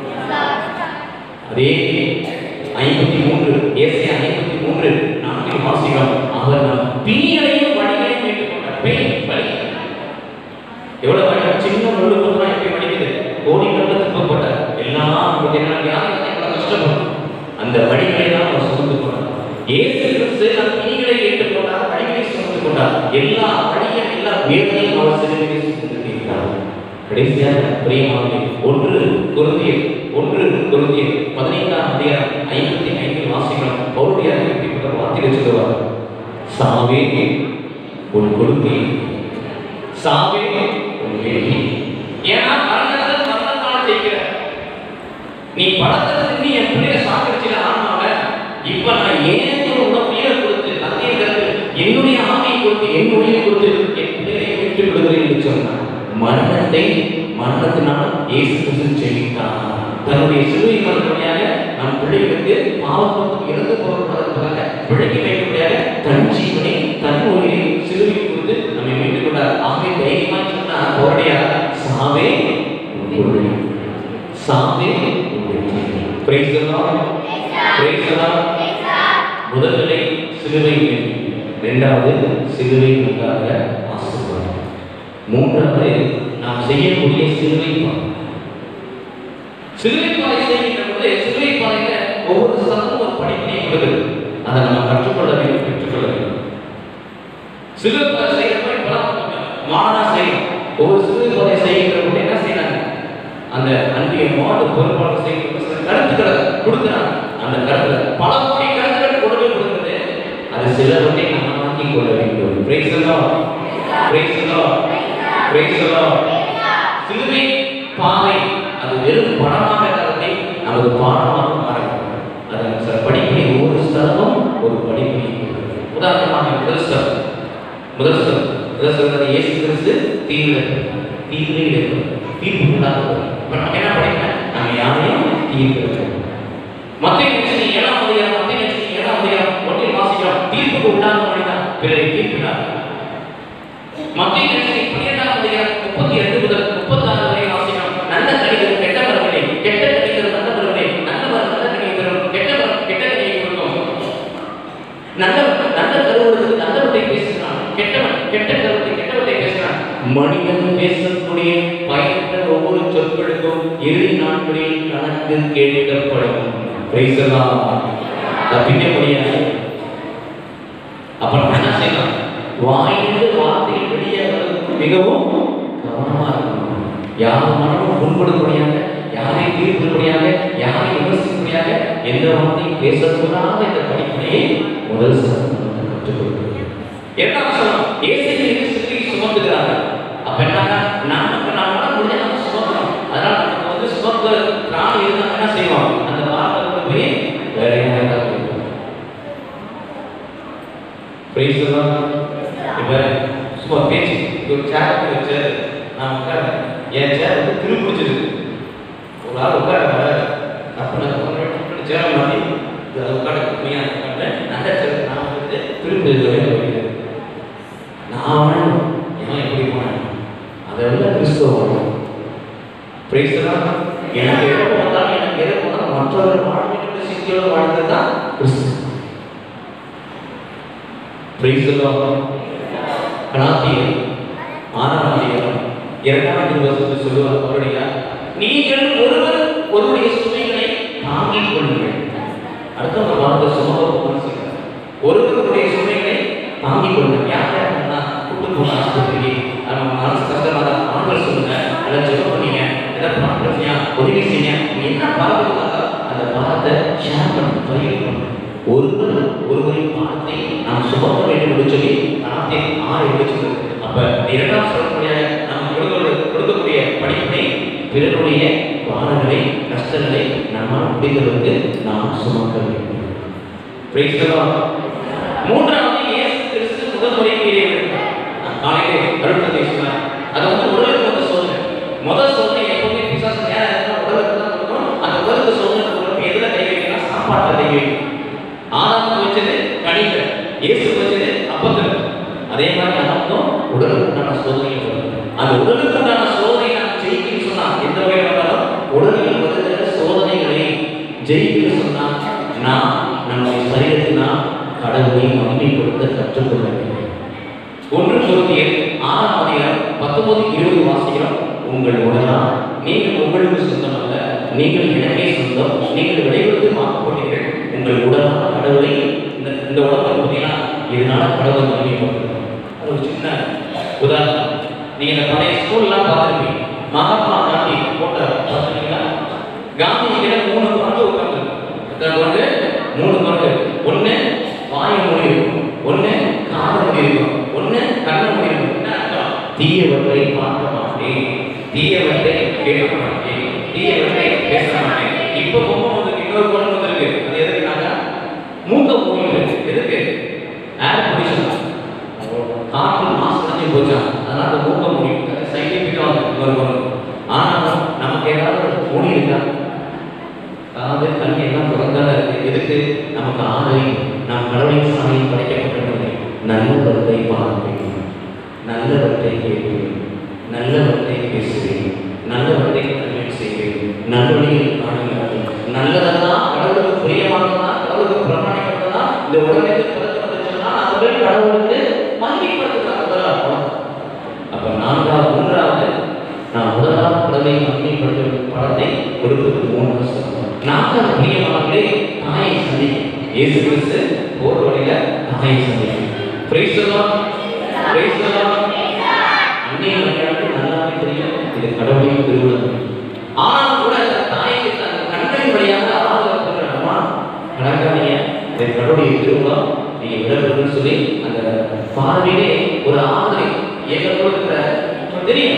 அதே ஐம்பத்தி மூன்று ஏசியா ஐம்பத்தி மூன்று நான்கில் வாசிக்கிறோம் அவர் நம் பிணிகளையும் வழிகளையும் மீட்டுக்கொண்டார் பெயின் வலி எவ்வளவு வலி சின்ன முள்ளு குத்துனா எப்படி வலிக்குது கோடி கண்டு துன்பப்பட்டார் எல்லாம் உங்களுக்கு என்ன யாரும் எவ்வளவு கஷ்டப்படும் அந்த வழிகளை தான் அவர் சுமந்து கொண்டார் இயேசு கிறிஸ்து நம் பிணிகளை ஏற்றுக்கொண்டார் வழிகளை சுமந்து கொண்டார் எல்லா வழியும் எல்லா வேதனையும் அவர் சிறுமையை சுமந்து தீர்த்தார் கடைசியாக பிரியமானே ஒன்று குருந்தியர் ஒன்று குருந்தியர் பதினைந்தாம் அதிகாரம் ஐம்பத்தி ஐந்தில் வாசிக்கிறோம் பவுருடைய அறிவிக்கப்பட்ட வார்த்தையில் சொல்லுவார் சாவே உன் கொடுமை சாவே உன் வேண்டி ஏன்னா மரணத்தை மரணத்தால் ஜெயிக்கிற நீ படத்தை நீ என் பிள்ளைய சாக்கடிச்சிட ஆன்மாவ இப்ப நான் ஏன் உள்ள உயிரை கொடுத்து தந்தையை கருத்து என்னுடைய ஆமையை கொடுத்து என் உயிரை கொடுத்து என் பிள்ளையை விட்டு விடுகிறேன் என்று சொன்னான் மரணத்தை மரணத்தினால் இயேசு கிறிஸ்து ஜெயித்தான் தன்னுடைய சிலுவை மரணத்தினாக நம் பிள்ளைகளுக்கு பாவத்துக்கு இறந்து போகிறதாக பிழைக்க வைக்கப்படியாக தன் ஜீவனை தன் உயிரை சிலுவையில் கொடுத்து நம்மை மீட்டுக் கொண்டார் ஆகவே தைரியமா சொன்னா போரடியா சாவே உங்களுடைய சாவே praise the Lord praise the Lord முதல் நிலை சிலுவை வெற்றி. இரண்டாவது சிலுவை உண்டாக ஆசீர்வாதம் மூன்றாவது நாம் செய்யக்கூடிய சிலுவை பாதை சிலுவை பாதை செய்கின்ற போது சிலுவை பாதையில ஒவ்வொரு சதமும் ஒரு படிப்பினை கொடுக்குது அதை நம்ம கற்றுக்கொள்ள வேண்டும் பெற்றுக்கொள்ள வேண்டும் சிலுவை பாதை செய்யறப்ப இப்ப மாடா செய்யணும் ஒவ்வொரு சிலுவை பாதை செய்கின்ற போது என்ன செய்யறாங்க அந்த அன்பிய மாடு பொறுப்பாளர் செய்கிற சில கருத்துக்களை கொடுக்குறாங்க அந்த கருத்துல பல கோடி கருத்துக்கள் கொடுக்க கொடுக்குறது அது சிலவற்றை நம்ம மாற்றிக் கொள்ள வேண்டும் பிரைஸ் எல்லாம் பிரைஸ் எல்லாம் Praise the Lord. சிலுவை பாதை அது வெறும் படமாக கலந்தை நமது பாடமாக மாறும் அது சில படிப்பினை ஒவ்வொரு ஸ்தலமும் ஒரு படிப்பினை உதாரணமாக முதல் ஸ்தலம் முதல் ஸ்தலம் முதல் ஸ்தலம் இயேசு கிறிஸ்து தீவிர தீவிர தீர்ப்பு உண்டாக இப்போ நம்ம என்ன படிக்கணும் நம்ம யாரையும் தீர்ப்பு மத்திய நிச்சயம் ஏழாம் அதிகாரம் மத்திய நிச்சயம் ஏழாம் அதிகாரம் ஒன்றில் வாசிக்கிறோம் தீர்ப்புக்கு உண்டாக மனிதன் பிறரை தீர்ப்பினார் மத்திய நிச்சயம் பன்னிரெண்டாம் அதிகாரம் முப்பத்தி எட்டு முதல் முப்பத்தாறு வரை வாசிக்கிறோம் நல்ல கணிதரும் கெட்ட மரங்களே கெட்ட கணிதரும் நல்ல மரங்களே நல்ல மரம் நல்ல கணிதரும் கெட்ட மரம் கெட்ட கனியை கொடுக்கும் நல்ல நல்ல கருவத்துக்கு நல்லவற்றை பேசுகிறான் கெட்டவன் கெட்ட கருவத்தை கெட்டவற்றை பேசுகிறான் மனிதன் பேசக்கூடிய பயனற்ற ஒவ்வொரு சொற்களுக்கும் இறுதி நாட்களில் கணக்கு கேட்கப்படும் பேசலாம் தப்பிக்க முடியாது அப்ப நம்ம என்ன செய்யலாம் வாயிலிருந்து வார்த்தை வெளியே வருவதற்கு மிகவும் கவனமா இருக்கணும் யார் மனமும் புண்படும்படியாக யாரை தீர்க்கும்படியாக யாரை விமர்சிக்கும்படியாக எந்த வார்த்தையும் பேசக்கூடாத இந்த படிப்பினையை முதல் சட்டம் நமக்கு கற்றுக் கொடுக்கிறது இரண்டாம் சட்டம் இயேசுவின் சிலுவை சுமந்துகிறார்கள் அப்ப என்னன்னா நமக்கு நம்மளால முடிஞ்ச நம்ம சுமக்கிறோம் அதனால நமக்கு வந்து சுமக்க பிராணி இருந்தா என்ன செய்வோம் அந்த வார்த்தை கொண்டு போய் வேற எங்கேயாவது போயிடுவோம் பிரைஸ் இப்போ சும்மா பேச்சு இது ஒரு சேர் ஒரு சேர் நான் உட்காரேன் என் சேர் வந்து திரு பிடிச்சிருக்கு ஒரு ஆள் உட்கார அப்போ நான் சேரை மாற்றி இது உட்கார உண்மையாக உட்காந்து நல்ல சேர் நான் வந்து திருப்பி வைக்கிறேன் நான் வேணும் ஏன் எப்படி போனேன் அதை விட கிறிஸ்தவம் பிரைஸ் எனக்கு எதை போனாலும் எனக்கு எதை போனாலும் மற்றவர் வாழ வேண்டும் என்ற சிந்தியோடு வாழ்ந்தது தான் கிறிஸ்து பிரைஸ் கலாத்தியர் ஆறாம் அதிகாரம் இரண்டாம் வருஷத்தை சொல்லுவார் அவருடைய நீங்கள் ஒருவர் ஒருவருடைய சுமைகளை தாங்கிக் கொள்ளுங்கள் அடுத்த வார்த்தை சுமகம் சொல்றார் ஒருவருடைய சுமைகளை தாங்கிக் கொள்ளுங்கள் யார் யாருன்னா கூட்டு போன ஆஸ்பத்திரிக்கு நம்ம மனசு கஷ்டமா தான் ஆண்கள் சொல்லுங்க அதை செக் பண்ணீங்க ஏதாவது பணம் பிரச்சனையா உதவி செய்யுங்க நீங்க என்ன பாரத்தை அந்த பாரத்தை ஷேர் பண்ணு பகிர்வு பண்ணு ஒருவர் ஒருவரின் பாடத்தை நாம் சுமக்க வேண்டும் என்று சொல்லி நாத்தை ஆறு எடுத்து அப்ப இரண்டாம் சொல்லக்கூடிய நாம் கொடுக்க கொடுக்கக்கூடிய படிப்பினை பிறருடைய பாடங்களை கஷ்டங்களை நம்மால் முடிந்தவருக்கு நாம் சுமக்க வேண்டும் Praise the Lord. மூன்றாவது இயேசு கிறிஸ்து முதல் முறை கீழே நான் காலையிலே அருட்பதை சொன்னேன் அது வந்து உடலுக்கு வந்து சோதனை முதல் சோதனை எப்பவுமே பிசாசு நேரம் இருந்தால் உடலுக்கு தான் கொடுக்கும் அந்த உடலுக்கு சோதனை கொடுக்கும் எதுல கை வைக்கணும் சாப்பாட்டில் கை வைக்கணும் ஆதாரம் வச்சது கணித இயேசு வச்சது அப்பத்தில் அதே மாதிரி நமக்கும் உடலுக்கு உண்டான சோதனை வரும் அந்த உடலுக்கு உண்டான சோதனை நாம் ஜெயிக்கணும்னு சொன்னா எந்த வகையில் வந்தாலும் உடலில் வருகிற சோதனைகளை ஜெயிக்க சொன்னா நாம் நம்முடைய சரீரத்தினால் கடவுளை மகிமைப்படுத்த கற்றுக்கொள்ள வேண்டும் ஒன்று பொருத்தியர் ஆறாம் அதிகாரம் பத்தொன்பது இருபது வாசிக்கிறோம் உங்கள் உடலா நீங்கள் உங்களுக்கு சொந்தம் அல்ல நீங்கள் எனக்கே சொந்தம் நீங்கள் விளைவித்து வாக்கப்பட்டீர்கள் உங்கள் உடலா கடவுளை இந்த இந்த உடம்பை பார்த்தீங்கன்னா இதனால கடவுளை மகிமைப்படுத்தும் அது ஒரு சின்ன உதாரணம் நீங்க இந்த பழைய ஸ்கூல்லாம் பார்த்துருப்பீங்க மகாத்மா காந்தி போட்ட பார்த்தீங்களா காந்தி கிட்ட மூணு குரங்கு உட்காந்து எத்தனை குரங்கு மூணு குரங்கு ஒன்று வாய் மொழி இருக்கும் ஒன்று காது மொழி இருக்கும் ஒன்று கண்ண மொழி இருக்கும் என்ன அர்த்தம் தீயவற்றை பார்க்க மாட்டேன் தீயவற்றை கேட்க மாட்டேன் தீயவற்றை பேச மாட்டேன் இப்போ பொம்மை வந்து இன்னொரு குரங்கு வந்திருக்கு அது எதுக்குனாக்கா மூக்க மூடி இருக்கு எதுக்கு ஏர் பொல்யூஷன் காற்று மாசு அடைஞ்சு போச்சான் அதனால அந்த மூக்க மூடி சயின்டிஃபிக்காக வந்து இன்னொரு குரங்கு ஆனாலும் நமக்கு ஏதாவது ஒரு மொழி இருக்கா காது கண் எல்லாம் திறந்தால இருக்கு எதுக்கு நமக்கு ஆணை நம் கடவுளின் சாலையில் படைக்கப்பட்டவர்களை நல்லவற்றை பார்ப்பேன் நல்லவற்றை கேட்பேன் நல்லவற்றை பேசுவேன் நல்லவற்றை கன்வென்ட் செய்வேன் நல்லவழியில் காணுகிறார்கள் நல்லதெல்லாம் கடவுளுக்கு பிரியமானதா கடவுளுக்கு பிரமாணிக்கிறதா இந்த உலகத்தில் பிறந்து சொன்னால் அவர்கள் கடவுளுக்கு மகிமைப்படுத்துகிறார்கள் அப்ப நான்காவது மூன்றாவது நான் முதலாவது கடவுளை மகிமைப்படுத்தும் படத்தை கொடுப்பது மூணு நான்காவது பிரியமானவர்களே தாயை சந்திக்கும் இயேசு கிறிஸ்து போர் வழியில தாயை சந்திக்கும் பிரைஸ் பிரைஸ் அன்னைய மரியாதைக்கு நல்லாவே தெரியும் இது கடவுளின் திருவிழம் ஆனாலும் கூட அந்த தாய்க்கு தன் கண்களின் வழியாக ஆதரவு கொடுக்குறோமா நடக்காதீங்க இது கடவுளுடைய திருவிழா நீங்க விடப்படுன்னு சொல்லி அந்த பார்வையிலே ஒரு ஆதரவு எங்களோட இருக்கிற தெரியும்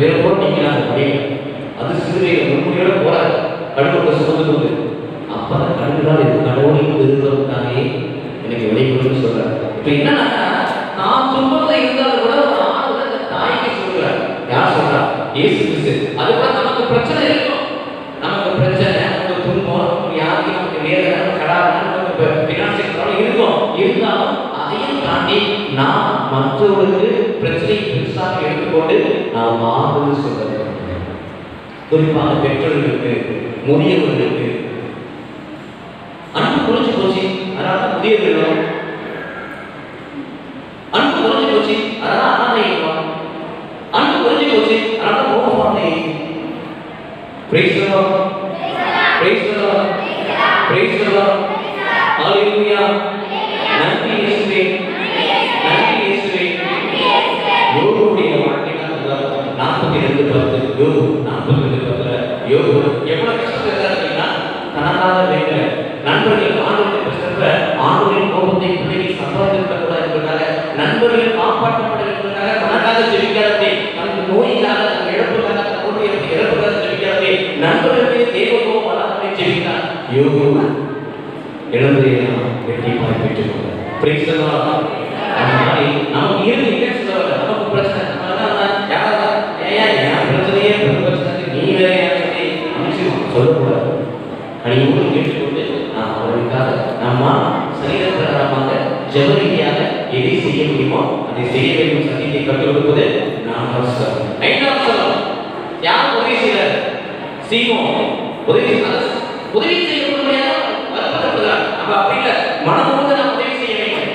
பேர் கூட நீங்களாங்க முடியல அது சிறுவையில் முன்முறையோட போறாரு கடவுளை சுமந்து கொண்டு அப்ப அந்த கண்களால் இது கடவுளின் பெருகிறதுக்காகவே எனக்கு வெளிப்படுன்னு சொல்றாரு இப்ப என்னன்னா நான் துன்பத்தை இருந்தாலும் கூட ஒரு ஆறுதல் அந்த தாய்க்கு சொல்றாரு யார் சொல்றா இயேசு கிறிஸ்து அது கூட நமக்கு பிரச்சனை இருக்கும் நமக்கு பிரச்சனை நமக்கு துன்பம் நமக்கு வியாதி நமக்கு வேதனை நமக்கு கடாரம் நமக்கு ஃபினான்சியல் ப்ராப்ளம் இருக்கும் இருந்தாலும் அதையும் தாண்டி நான் மற்றவர்களுக்கு பிரச்சனை பெருசாக எடுத்துக்கொண்டு நாம் ஆறுதல் சொல்றது குறிப்பாக பெற்றோர்களுக்கு முதியவர்களுக்கு அன்பு குறைஞ்சு போச்சு அதனால தான் முதியவர்களும் அன்பு குறைஞ்சு போச்சு அதனால அனாதை இல்லம். அன்பு குறைஞ்சு போச்சு அதனால மோகமானதை praise the Lord praise the Lord praise the Lord ஹalleluya நன்றி இயேசுவே நன்றி இயேசுவே யோகுடைய வாழ்க்கை நாற்பத்தி ரெண்டு பத்து யோகு நாற்பத்தி ரெண்டு பத்துல யோகு எவ்வளவு கஷ்டத்துல இருந்தாருன்னா தனக்காக வேண்ட நண்பர்கள் ஆண்டவருடைய கஷ்டத்துல ஆண்டவரின் கோபத்தை பிள்ளைகள் சம்பாதிக்க கூடாது என்பதற்காக நண்பர்கள் காப்பாற்றப்பட என்பதற்காக தனக்காக ஜெபிக்காதே தனக்கு நோயில்லாத தன் இழப்புக்காக தன் குடும்பத்தை இழப்புக்காக ஜெபிக்காதே நண்பர்களுடைய தேவ கோபம் வராதே ஜெபித்தார் யோகு இழந்தையெல்லாம் வெற்றிப்பாய் பெற்றுக்கொண்டார் பிரைஸ் தி லார்ட் அந்த மாதிரி நமக்கு இருந்து இல்லைன்னு சொல்ல வரல. நமக்கு பிரச்சனை நம்மளால தான் யாராவது ஏயா என் பிரச்சனையே பெரும் பிரச்சனை நீ வேற யாருக்கு அமைச்சு சொல்லக்கூடாது கனியோடு கேட்டுக்கொண்டு நாம் அவர்களுக்காக நம்ம சரீர பிரகாரமாக ஜெபரீதியாக எதை செய்ய முடியுமோ அதை செய்ய வேண்டும் சத்தியத்தை கற்றுக் கொடுப்பது நான் அவசரம் ஐந்தாவது அவசரம் யார் உதவி செய்யறார் சீமோன் உதவி செய்ய- உதவி செய்ய முடியாது வருத்தப்படுகிறார் அப்ப அப்படி இல்லை மனமோடு நாம் உதவி செய்ய வேண்டும்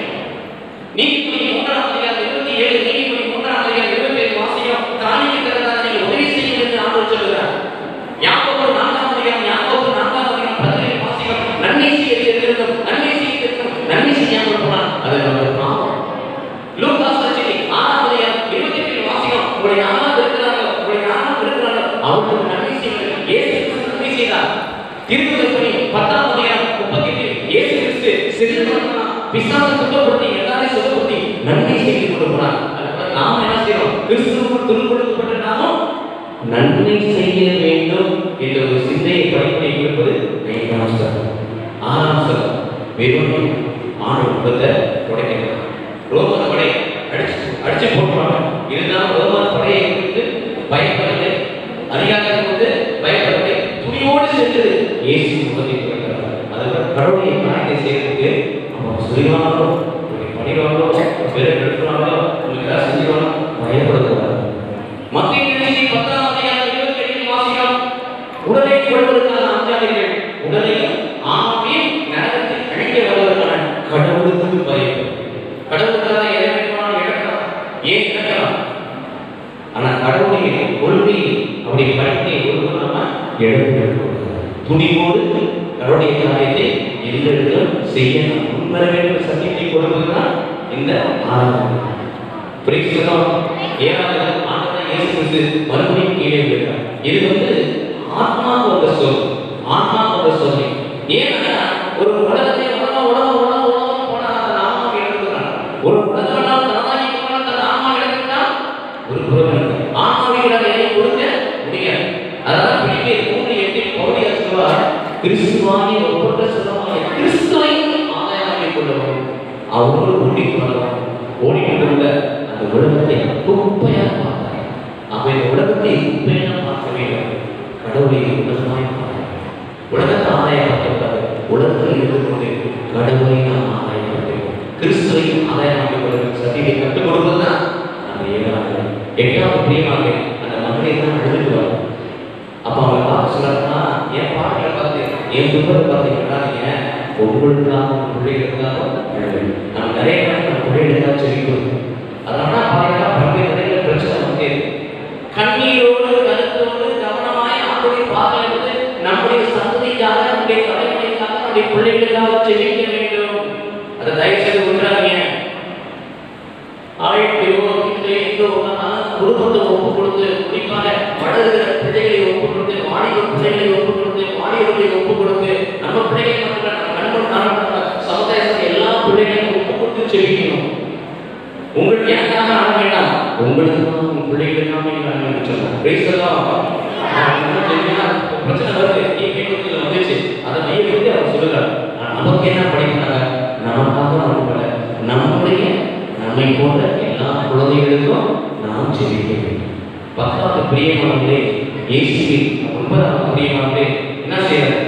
நீதிபதி மூன்றாம் அதிகாரம் இருபத்தி ஏழு நீதிபதி மூன்றாம் அதிகாரம் இருபத்தி ஏழு வாசியம் காணிக்கிறதா நீங்கள் உதவி செய்யும் என்று ஆண்டவர் சொல்கிறார் யாக்கோபு நான்காம் அதிகாரம் யாக்கோபு நான்காம் அதிகாரம் பதினேழு வாசியம் நன்மை செய்ய தெரிந்திருந்தும் நன்மை செய்ய தெரிந்தும் நன்மை செய்யாமல் போனால் அது நமக்கு பாவம் லூகாஸ் நற்செய்தி ஆறாம் அதிகாரம் இருபத்தி எட்டு வாசியம் உங்களுடைய அம்மா இருக்கிறாங்க உங்களுடைய அம்மா இருக்கிறாங்க அவர்களுக்கு நன்மை செய்யுங்கள் இயேசு கிறிஸ்து நன்மை செய்தார் திருத்துதல் பணி பத்தாம் அதிகாரம் முப்பத்தி எட்டு இயேசு கிறிஸ்து செல்லுமா பிசாசை சுத்தப்படுத்தி எல்லாரையும் சுத்தப்படுத்தி நன்மை செய்து கொண்டு போனார் அதுபோல நாம என்ன செய்யறோம் கிறிஸ்துவுக்குள் துருப்படுத்தப்பட்ட நாமும் நன்மை செய்ய வேண்டும் என்ற ஒரு சிந்தையை படிப்பதை கொடுப்பது ஐந்தாம் ஸ்தலம் ஆறாம் ஸ்தலம் வெறும் ஆண் உற்பத்தை உடைக்கிறார் ரோமன படை அடிச்சு அடிச்சு போட்டுருவாங்க இருந்தாலும் ரோமன படையை குறித்து பயப்படவில்லை அதிகாரத்தை வந்து பயப்படவில்லை துணியோடு சென்று இயேசு முகத்தை துறக்கிறார் அதுக்கு கடவுளுடைய காரியத்தை செய்யறதுக்கு அவங்க சொல்லிவாங்களோ உங்களுக்கு பண்ணிடுவாங்களோ பேரை எடுத்துவாங்களோ உங்களுக்கு ஏதாவது செஞ்சுவாங்களோ பயப்படக்கூடாது மத்திய நிகழ்ச்சி பத்தாம் அதிகாரம் இருபத்தி எட்டு வாசிக்கிறோம் உடலை கொள்வதற்கான அஞ்சாதிகள் உடலையும் ஆமையும் நரகத்தில் அழிக்க வருவதற்கான கடவுளுக்கு பயம் கடவுளுக்காக எதை வேண்டுமானாலும் இழக்கலாம் ஏன் இழக்கலாம் ஆனா கடவுளுடைய கொள்கையை அவருடைய பயத்தை ஒருவரும் நம்ம இழந்து துணிவோடு கடவுளுடைய காரியத்தை எந்த இடத்திலும் செய்ய நாம் முன்வர வேண்டும் சத்தியத்தை கொடுப்பதுதான் இந்த ஆரம்பம் பிரிக்கிறோம் ஏழாவது ஆண்டவர் இயேசு கிறிஸ்து மறுபடியும் கீழே விழுகிறார் இது வந்து ஆத்மாவோட சொல் ஆத்மாவோட சொல்லி ஏன்னா ஒரு உலகத்தை உலகம் உலகம் உலகம் உலகம் போனா அந்த நாமம் இழந்துக்கிறான் ஒரு உலகம் தானாகி போனா அந்த நாமம் இழந்துட்டான் ஒரு குருவன் ஆன்மாவிகளை எதை கொடுக்க முடியாது அதான் பிடிக்க மூன்று எட்டில் பௌரியா சொல்வார் கிறிஸ்துவானி ஒப்பற்ற சொல்லமாக கிறிஸ்துவை ஆதாயமாக கொள்ளவும் அவரோடு ஓடிட்டு வரலாம் ஓடிக்கொண்டுள்ள அந்த உலகத்தை குப்பையாக பார்த்தார் அப்ப இந்த உலகத்தை குப்பையாக பார்க்க வேண்டும் கடவுளை உலகமாய் பார்க்க உலகத்தை ஆதாயம் பார்க்கக்கூடாது உலகத்தில் இருந்து கொண்டு கடவுளை நாம் ஆதாயம் பார்க்க வேண்டும் கிறிஸ்துவை ஆதாயமாக கொள்ள சத்தியத்தை கற்றுக் கொடுப்பதுதான் அந்த ஏழாவது எட்டாவது பிரியமாக அந்த மகளை தான் அழுதுட்டு வரும் அப்ப அவங்க பார்த்து சொல்றாங்கன்னா என் பாடலை பார்த்து என் துன்பத்தை பார்த்து கேட்டாதீங்க உங்களுக்காக உங்க பிள்ளைகளுக்காக அழுது நம்ம நிறைய நேரம் நம்ம பிள்ளைகளுக்காக செவிக்கிறோம் அதனால பாத்தீங்கன்னா பல்வேறு நிறைய பிரச்சனை வந்து கண்ணீரோடு கருத்தோடு கவனமாய் ஆண்டுடைய பார்க்கிறது நம்முடைய சந்ததிக்காக நம்முடைய தலைமுறைக்காக நம்முடைய பிள்ளைகளுக்காக செவிக்க வேண்டும் அதை தயவு செய்து விட்டுறாதீங்க ஆயிரத்தியோ இல்லை எங்கோ உட்கார்ந்தாலும் குடும்பத்தை ஒப்பு கொடுத்து குறிப்பாக வளர்கிற பிள்ளைகளை ஒப்பு கொடுத்து வாலிப பிள்ளைகளை ஒப்பு கொடுத்து வாலிபர்களை ஒப்பு கொடுத்து நம்ம பிள்ளைகளை மட்டும் இல்ல, நம்ம கண்முன் காணப்படுற சமுதாயத்தில் எல்லா பிள்ளைகளையும் ஒப்பு கொடுத்து செவிக்கணும் உங்களுக்கு எனக்காக ஆட வேண்டாம் உங்களுக்காக உங்க பிள்ளைகளுக்காக நீங்கள் ஆட வேண்டும் சொன்னார் பிரைஸ் எல்லாம் பிரச்சனை வருது ஈபிஎஸ்ல வந்துச்சு அதை மையப்படுத்தி அவர் சொல்லுறார் நமக்கு என்ன படிக்கிறாங்க நமக்காக அனுப்பல நம்முடைய நம்மை போன்ற எல்லா குழந்தைகளுக்கும் நாம் ஜெபிக்க வேண்டும் பத்தாவது பிரியமானவர்களே இயேசுவின் ஒன்பதாவது பிரியமானவர்களே என்ன செய்யறாரு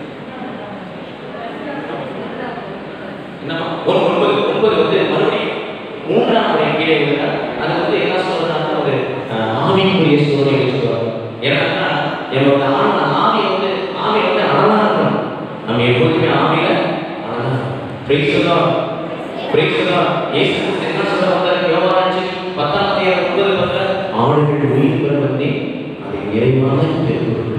என்னம்மா ஒரு ஒன்பது ஒன்பது வந்து மறுபடியும் மூன்றாம் முறை கீழே விழுந்தார் அது வந்து என்ன சொல்றாங்கன்னா ஒரு அஹ், ஆவிக்குரிய சோதனை சொல்லுவாங்க ஏன்னா என்னோட ஆன்மா ஆவி வந்து ஆவி வந்து அழகா இருக்கணும் நம்ம எப்போதுமே ஆவியில அழகா பிரைஸ் சொல்லலாம் பிரைஸ் சொல்லலாம் இயேசு கிறிஸ்து என்ன சொல்ல வந்தாரு யோவாச்சு பத்தாம் தேதி ஒன்பது பத்து ஆடுகள் உயிர் பெற வந்தே அதை நிறைவாக பெற்றுக்கொள்கிறது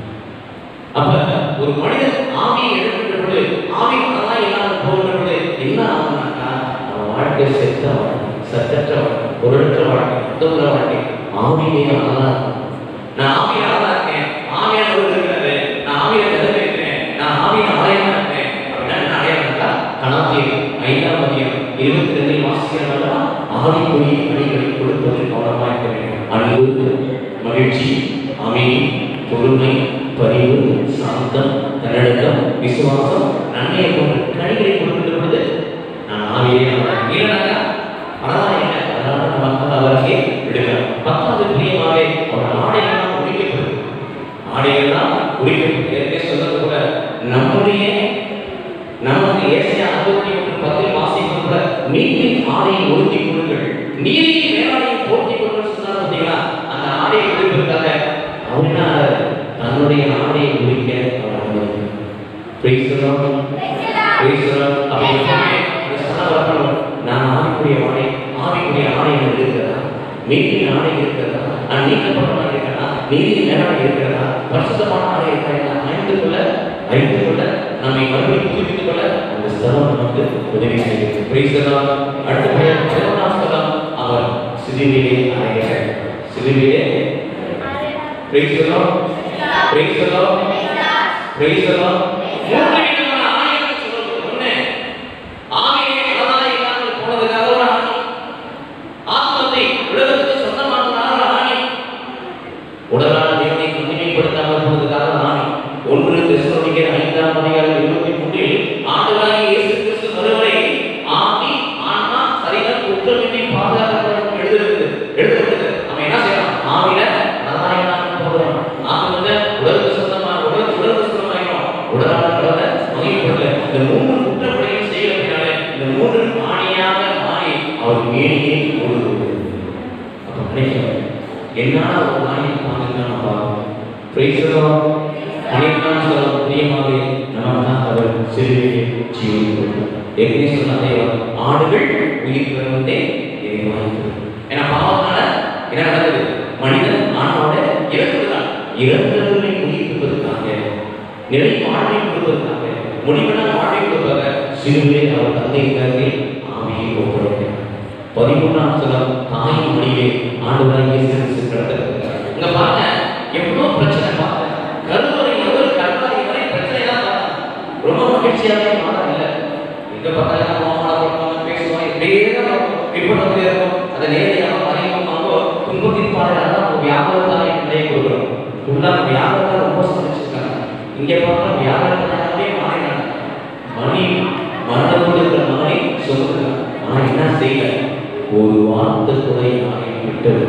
அப்ப ஒரு மனிதன் ஆவியை எடுக்கின்ற பொழுது ஆவி மனதான் இல்லாம போகின்ற பொழுது என்ன ஆகும்னாக்கா அவன் வாழ்க்கை செத்த வாழ்க்கை சத்தற்ற வாழ்க்கை பொருளற்ற வாழ்க்கை அர்த்தமுள்ள வாழ்க்கை ஆவியே நல்லா இருக்கும் நான் ஆவியை நல்லா இருக்கேன் ஆவியான இருக்கிறது நான் ஆவியை நிறைவேற்றேன் நான் ஆவியை அடையாளம் இருக்கேன் அப்படின்னா என்ன அடையாளம் இருக்கா கணாத்தியர் ஐந்தாம் அதிகம் இருபத்தி ரெண்டில் வாசிக்கிறவங்க ஆவிக்குரிய பணிகளை கொடுப்பதில் கவனமாக இருக்க வேண்டும் அன்பு மகிழ்ச்சி அமைதி பொறுமை பரிவு சாந்தம் தன்னடக்கம் விசுவாசம் நன்மையை போன்ற கனிகளை கொடுக்கின்ற பொழுது நான் ஆவியே இல்லைனாக்கா அதான் என்ன அதனால நமக்கு அவருக்கு விடுகிறார் பத்தாவது பிரியமாவே அவர் ஆடைகள்லாம் உரிக்கப்படுது ஆடைகள்லாம் உரிக்கப்படுது ஏற்கனவே சொன்னது கூட நம்முடைய நமக்கு ஏசியா அறுபத்தி ஒன்று பத்தில் வாசிக்கும் கூட மீட்டின் ஆடையை ஒதுக்கிக் கொள்ளுங்கள் நீதியின் மேலாடையை போர்த்திக் கொள்ளுங்கள் சொன்னார் பார்த்தீங்களா அந்த ஆடையை உடுப்பதற்காக அவனால் தன்னுடைய ஆடையை உரிக்க அவர் அனுமதிக்கிறார். Praise the Lord. Praise the Lord. அப்ப எப்பவுமே அந்த சொன்ன வரணும். நான் ஆவிக்குரிய ஆடை ஆவிக்குரிய ஆடை எனக்கு இருக்கிறதா மீட்டின் ஆடை இருக்கிறதா நான் நீக்கப்பட்டவன் இருக்கிறதா நீதியின் மேலாடை இருக்கிறதா பரிசுத்தமான ஆடை இருக்கிறதா அறிந்து கொள்ள அறிந்து கொள்ள நம்மை மறுபடியும் புதுப்பித்துக் கொள்ள அந்த ஸ்தலம் நமக்கு உதவி செய்கிறது Praise the Lord. அடுத்தபடியாக பதினொன்றாம் ஸ்தலம் அவர் சிலுவையிலே அறைகிறார் சிலுவையிலே Praise the Lord. Praise the Lord. Praise the Lord. மூன்று விதமான ஆணைகள் சொல்றது. ஒண்ணு, ஆவியை அறதாய் இல்லாமல் போனதுக்காக ஒரு ஆணை. ஆத்மத்தை உலகத்துக்கு சொந்தமானதாக ஒரு ஆணை. உடலான தேவனை மகிமைப்படுத்தாமல் போனதுக்காக ஒரு ஆணை. ஒன்று தெசலோனிக்கேயர் ஐந்தாம் அதிகாரம் இருபத்தி மூன்றில் ஆண்டவராகிய இயேசு கிறிஸ்து வருவரை ஆவி, ஆன்மா, சரீரம் குற்றமின்றி பாதுகாக்கப்படும் எழுதுகிறது. எழுதுகிறது. நம்ம என்ன செய்யலாம்? ஆவியில அறதாய் இல்லாமல் போகிறோம். ஆவி வந்து உடலுக்கு சொந்தமா உடல் உடலுக்கு சொந்தமாயிரும். உடலான கடவுளை மகிமைப்படுத்தல. இந்த மூன்று குற்றப்படையும் செய்யறதுனால இந்த மூன்று ஆணியாக மாறி அவர் மேலேயே ஓடுகிறது அப்ப நினைக்கிறேன் என்னால ஒரு நாயை பார்த்துதான் நம்ம பிரைசலாம் அனைத்தாம் சொல்ல பிரியமாக நமக்காக அவர் சிறுவையை ஜீவன் கொடுத்தார் ஏற்கனவே சொன்னாலே ஆடுகள் உயிர் பெறுவதே இறைவாய்ப்பு ஏன்னா பாவத்தினால என்ன நடக்குது மனிதன் ஆணோட இறந்துதான் இறந்தவர்களை உயிர்ப்பிப்பதற்காக நிலை வாழ்வை கொடுப்பதற்காக முடிவென வாழ்வை கொடுப்பதாக சிறுவே அவர் தந்தை கருத்தில் ஆவியை ஒப்படைக்கிறார் பதிமூன்றாம் சலம் தாயின் மொழியை ஆண்டுகளாக இயேசு கிடத்திருக்கிறார் இங்க பாருங்க எவ்வளவு பிரச்சனை பாருங்க கருவறை முதல் கருவறை வரை பிரச்சனை தான் பாருங்க ரொம்ப மகிழ்ச்சியாவே மாற இல்ல எங்க பார்த்தாலும் மாமனார் பேசுவோம் இப்படியே தான் ரிப்போர்ட் வந்து இருக்கும் அதை நேரடியாக மறைமுகம் வாங்கோ துன்பத்தின் பாதையாக தான் ஒரு வியாபாரத்தாலே நிலையை கொடுக்குறோம் உள்ளாக வியாபாரத்தை ரொம்ப சமைச்சிருக்காங்க இங்க பார்த்தா வியாபாரத்தாலே மாறினாங்க மணி மரணத்தோடு இருக்கிற மகனை சொல்லுங்க நான் என்ன செய்யல ஒரு வார்த்தை கூட யாரையும் விட்டது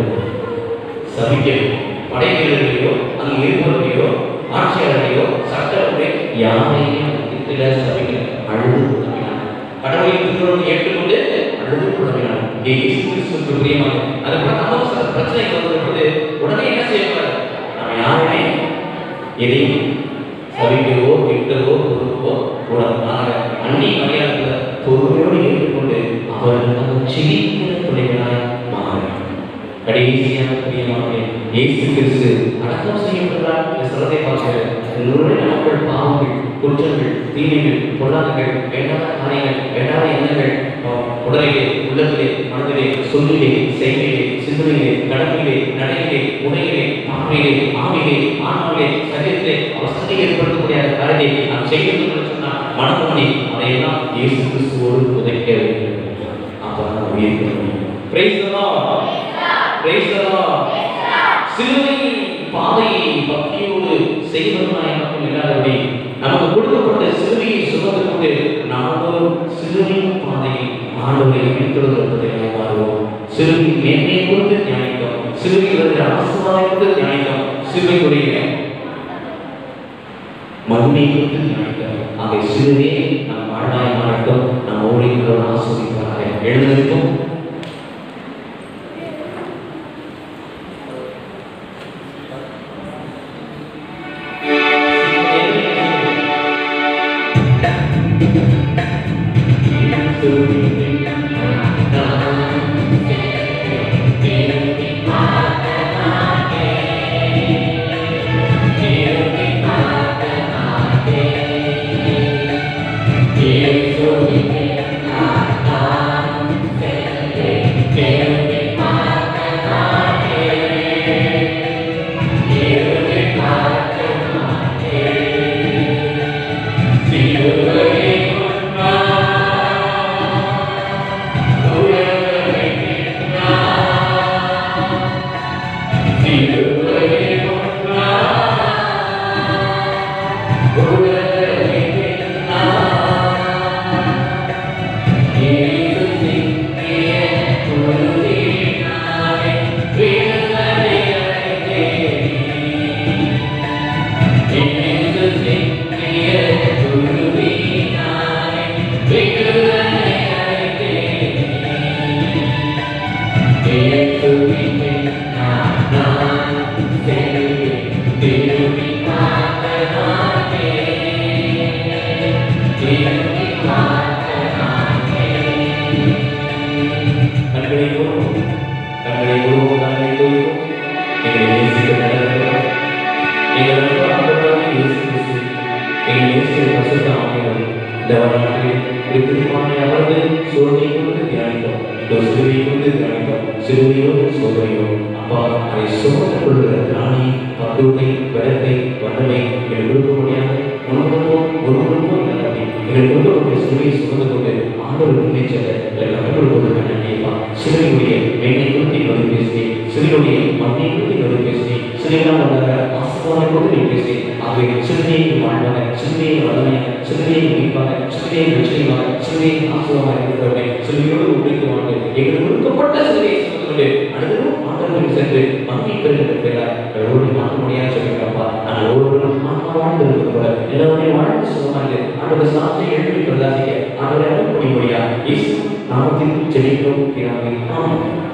சபிக்க படைவீரர்களையோ அங்கு இருப்பவர்களையோ ஆட்சியாளர்களையோ சட்டத்தை யாரையும் திட்டில சபிக்கல அழுது புலம்பினார் கடவுளின் திருவுருவத்தை ஏற்றுக்கொண்டு அழுது புலம்பினார் இங்கே இயேசு கிறிஸ்துவுக்கு பிரியமாக அது கூட நமக்கு சில பிரச்சனை வந்தபோது உடனே என்ன செய்யக்கூடாது நம்ம யாருமே எதையும் சபிக்கவோ திட்டவோ பொறுப்போ கூடாது நாங்கள் அந்நிய மரியாதையில் பொறுமையோடு ஏற்றுக்கொண்டு அவர்களுக்காக சிரிக்கிற துணைகளாய் மாற கடைசியான பிரியமாக இயேசு கிறிஸ்து அடக்கம் செய்யப்படுகிறார் இந்த ஸ்தலத்தை பார்க்கிறது உங்களுடைய மக்கள் பாவங்கள் குற்றங்கள் தீமைகள் பொல்லாதங்கள் வேண்டாத காரியங்கள் வேண்டாத எண்ணங்கள் அஹ், உடலிலே உள்ளத்திலே மனதிலே சொல்லிலே செய்கையிலே சிந்தனையிலே கடமையிலே நடையிலே உடையிலே பார்வையிலே ஆவிலே ஆன்மாவிலே சரீரத்திலே அவசரத்தை ஏற்படுத்தக்கூடிய அந்த காரியத்தை நாம் செய்ய வேண்டும் என்று சொன்னால் மனமணி அதையெல்லாம் இயேசு கிறிஸ்துவோடு புதைக்க வேண்டும் அப்பதான் உயிர் பெற முடியும் Praise the Lord. Praise the Lord. சிலுவை பாதையை பக்தியோடு செய்வதுமாய் மட்டும் இல்லாதபடி நமக்கு கொடுக்கப்பட்ட சிலுவையை சுமந்து கொண்டு நாமும் சிலுவை பாதையை ஆண்டவரை பின்தொடர்வதை மாறுவோம் சிலுவை மேன்மை குறித்து தியானித்தோம் சிலுவை வருகிற ஆசீர்வாதம் குறித்து தியானித்தோம் சிலுவையுடைய மகிமை குறித்து தியானித்தோம் ஆக சிலுவே நம் வாழ்நாள் மாறட்டும் நம் ஓடிக்கிறோம் ஆஸ்வதிப்பார்கள் எழுந்திருக்கும் கண்களை மூடுவோம் கண்களை மூடுவோம் கண்களை மூடுவோம் எங்களை நேசிக்க நடக்கிறோம் எங்கள் அன்பு ஆண்டவராகிய இயேசு கிறிஸ்து எங்கள் நேசிக்கிற பரிசுத்த ஆவியானவர் இந்த வரலாற்றில் ஒரு திருப்பானை அமர்ந்து சோதனை குறித்து தியானித்தோம் ஒரு சிறுவை குறித்து தியானித்தோம் சிறுவையோடு சோதனையோ அப்பா அதை சுமந்து கொள்கிற ராணி பக்குவத்தை விடத்தை வல்லமை எங்கள் கொடுக்க முடியாத உணவுக்கோ ஒருவருக்கோ இல்லாதபடி எங்கள் கொடுக்கப்பட்ட சிறுவையை சுமந்து கொண்டு ஆண்டவர் முன்னேற்றத்தை எல்லாம் கற்றுக் கொடுக்க நன்றிப்பா சிறுவையுடைய மேன்மை குறித்து எங்களோடு பேசி சிறுவையுடைய மண்ணை குறித்து எங்களோடு பேசி சிறுவையெல்லாம் வந்தாங்க ஆசீர்வாதம் குறித்து நீ பேசி ஆகவே சிறுவையை வாழ்வாங்க சிறுவையை வல்லமையாக சிறுவையை முடிப்பாங்க சிறுவையை நிச்சயமாக சிறுவையை ஆசீர்வாதமாக இருக்கிறவங்க சிறுவையோடு உடைத்து வாழ்ந்து எங்களுக்கு கொடுக்கப்பட்ட சிறுவையை சுமந்து கொண்டு அடுத்ததும் ஆண்டவர்கள் சென்று மண்ணை பெறுகின்ற பேரால் எல்லோரும் மாற்ற முடியாது சொல்லிக்கிறப்பா நாங்கள் ஒவ்வொருவரும் ஆத்மாவாக இருக்கிறது போல எல்லோருடைய வாழ்க்கை சுகமாக ஆண்டவர் சாத்தை எழுப்பி பிரதாசிக்க ஆண்டவரை அனுப்ப முடியா இயேசு நாமத்தில் ஜெயிக்கிறோம் ஆமென்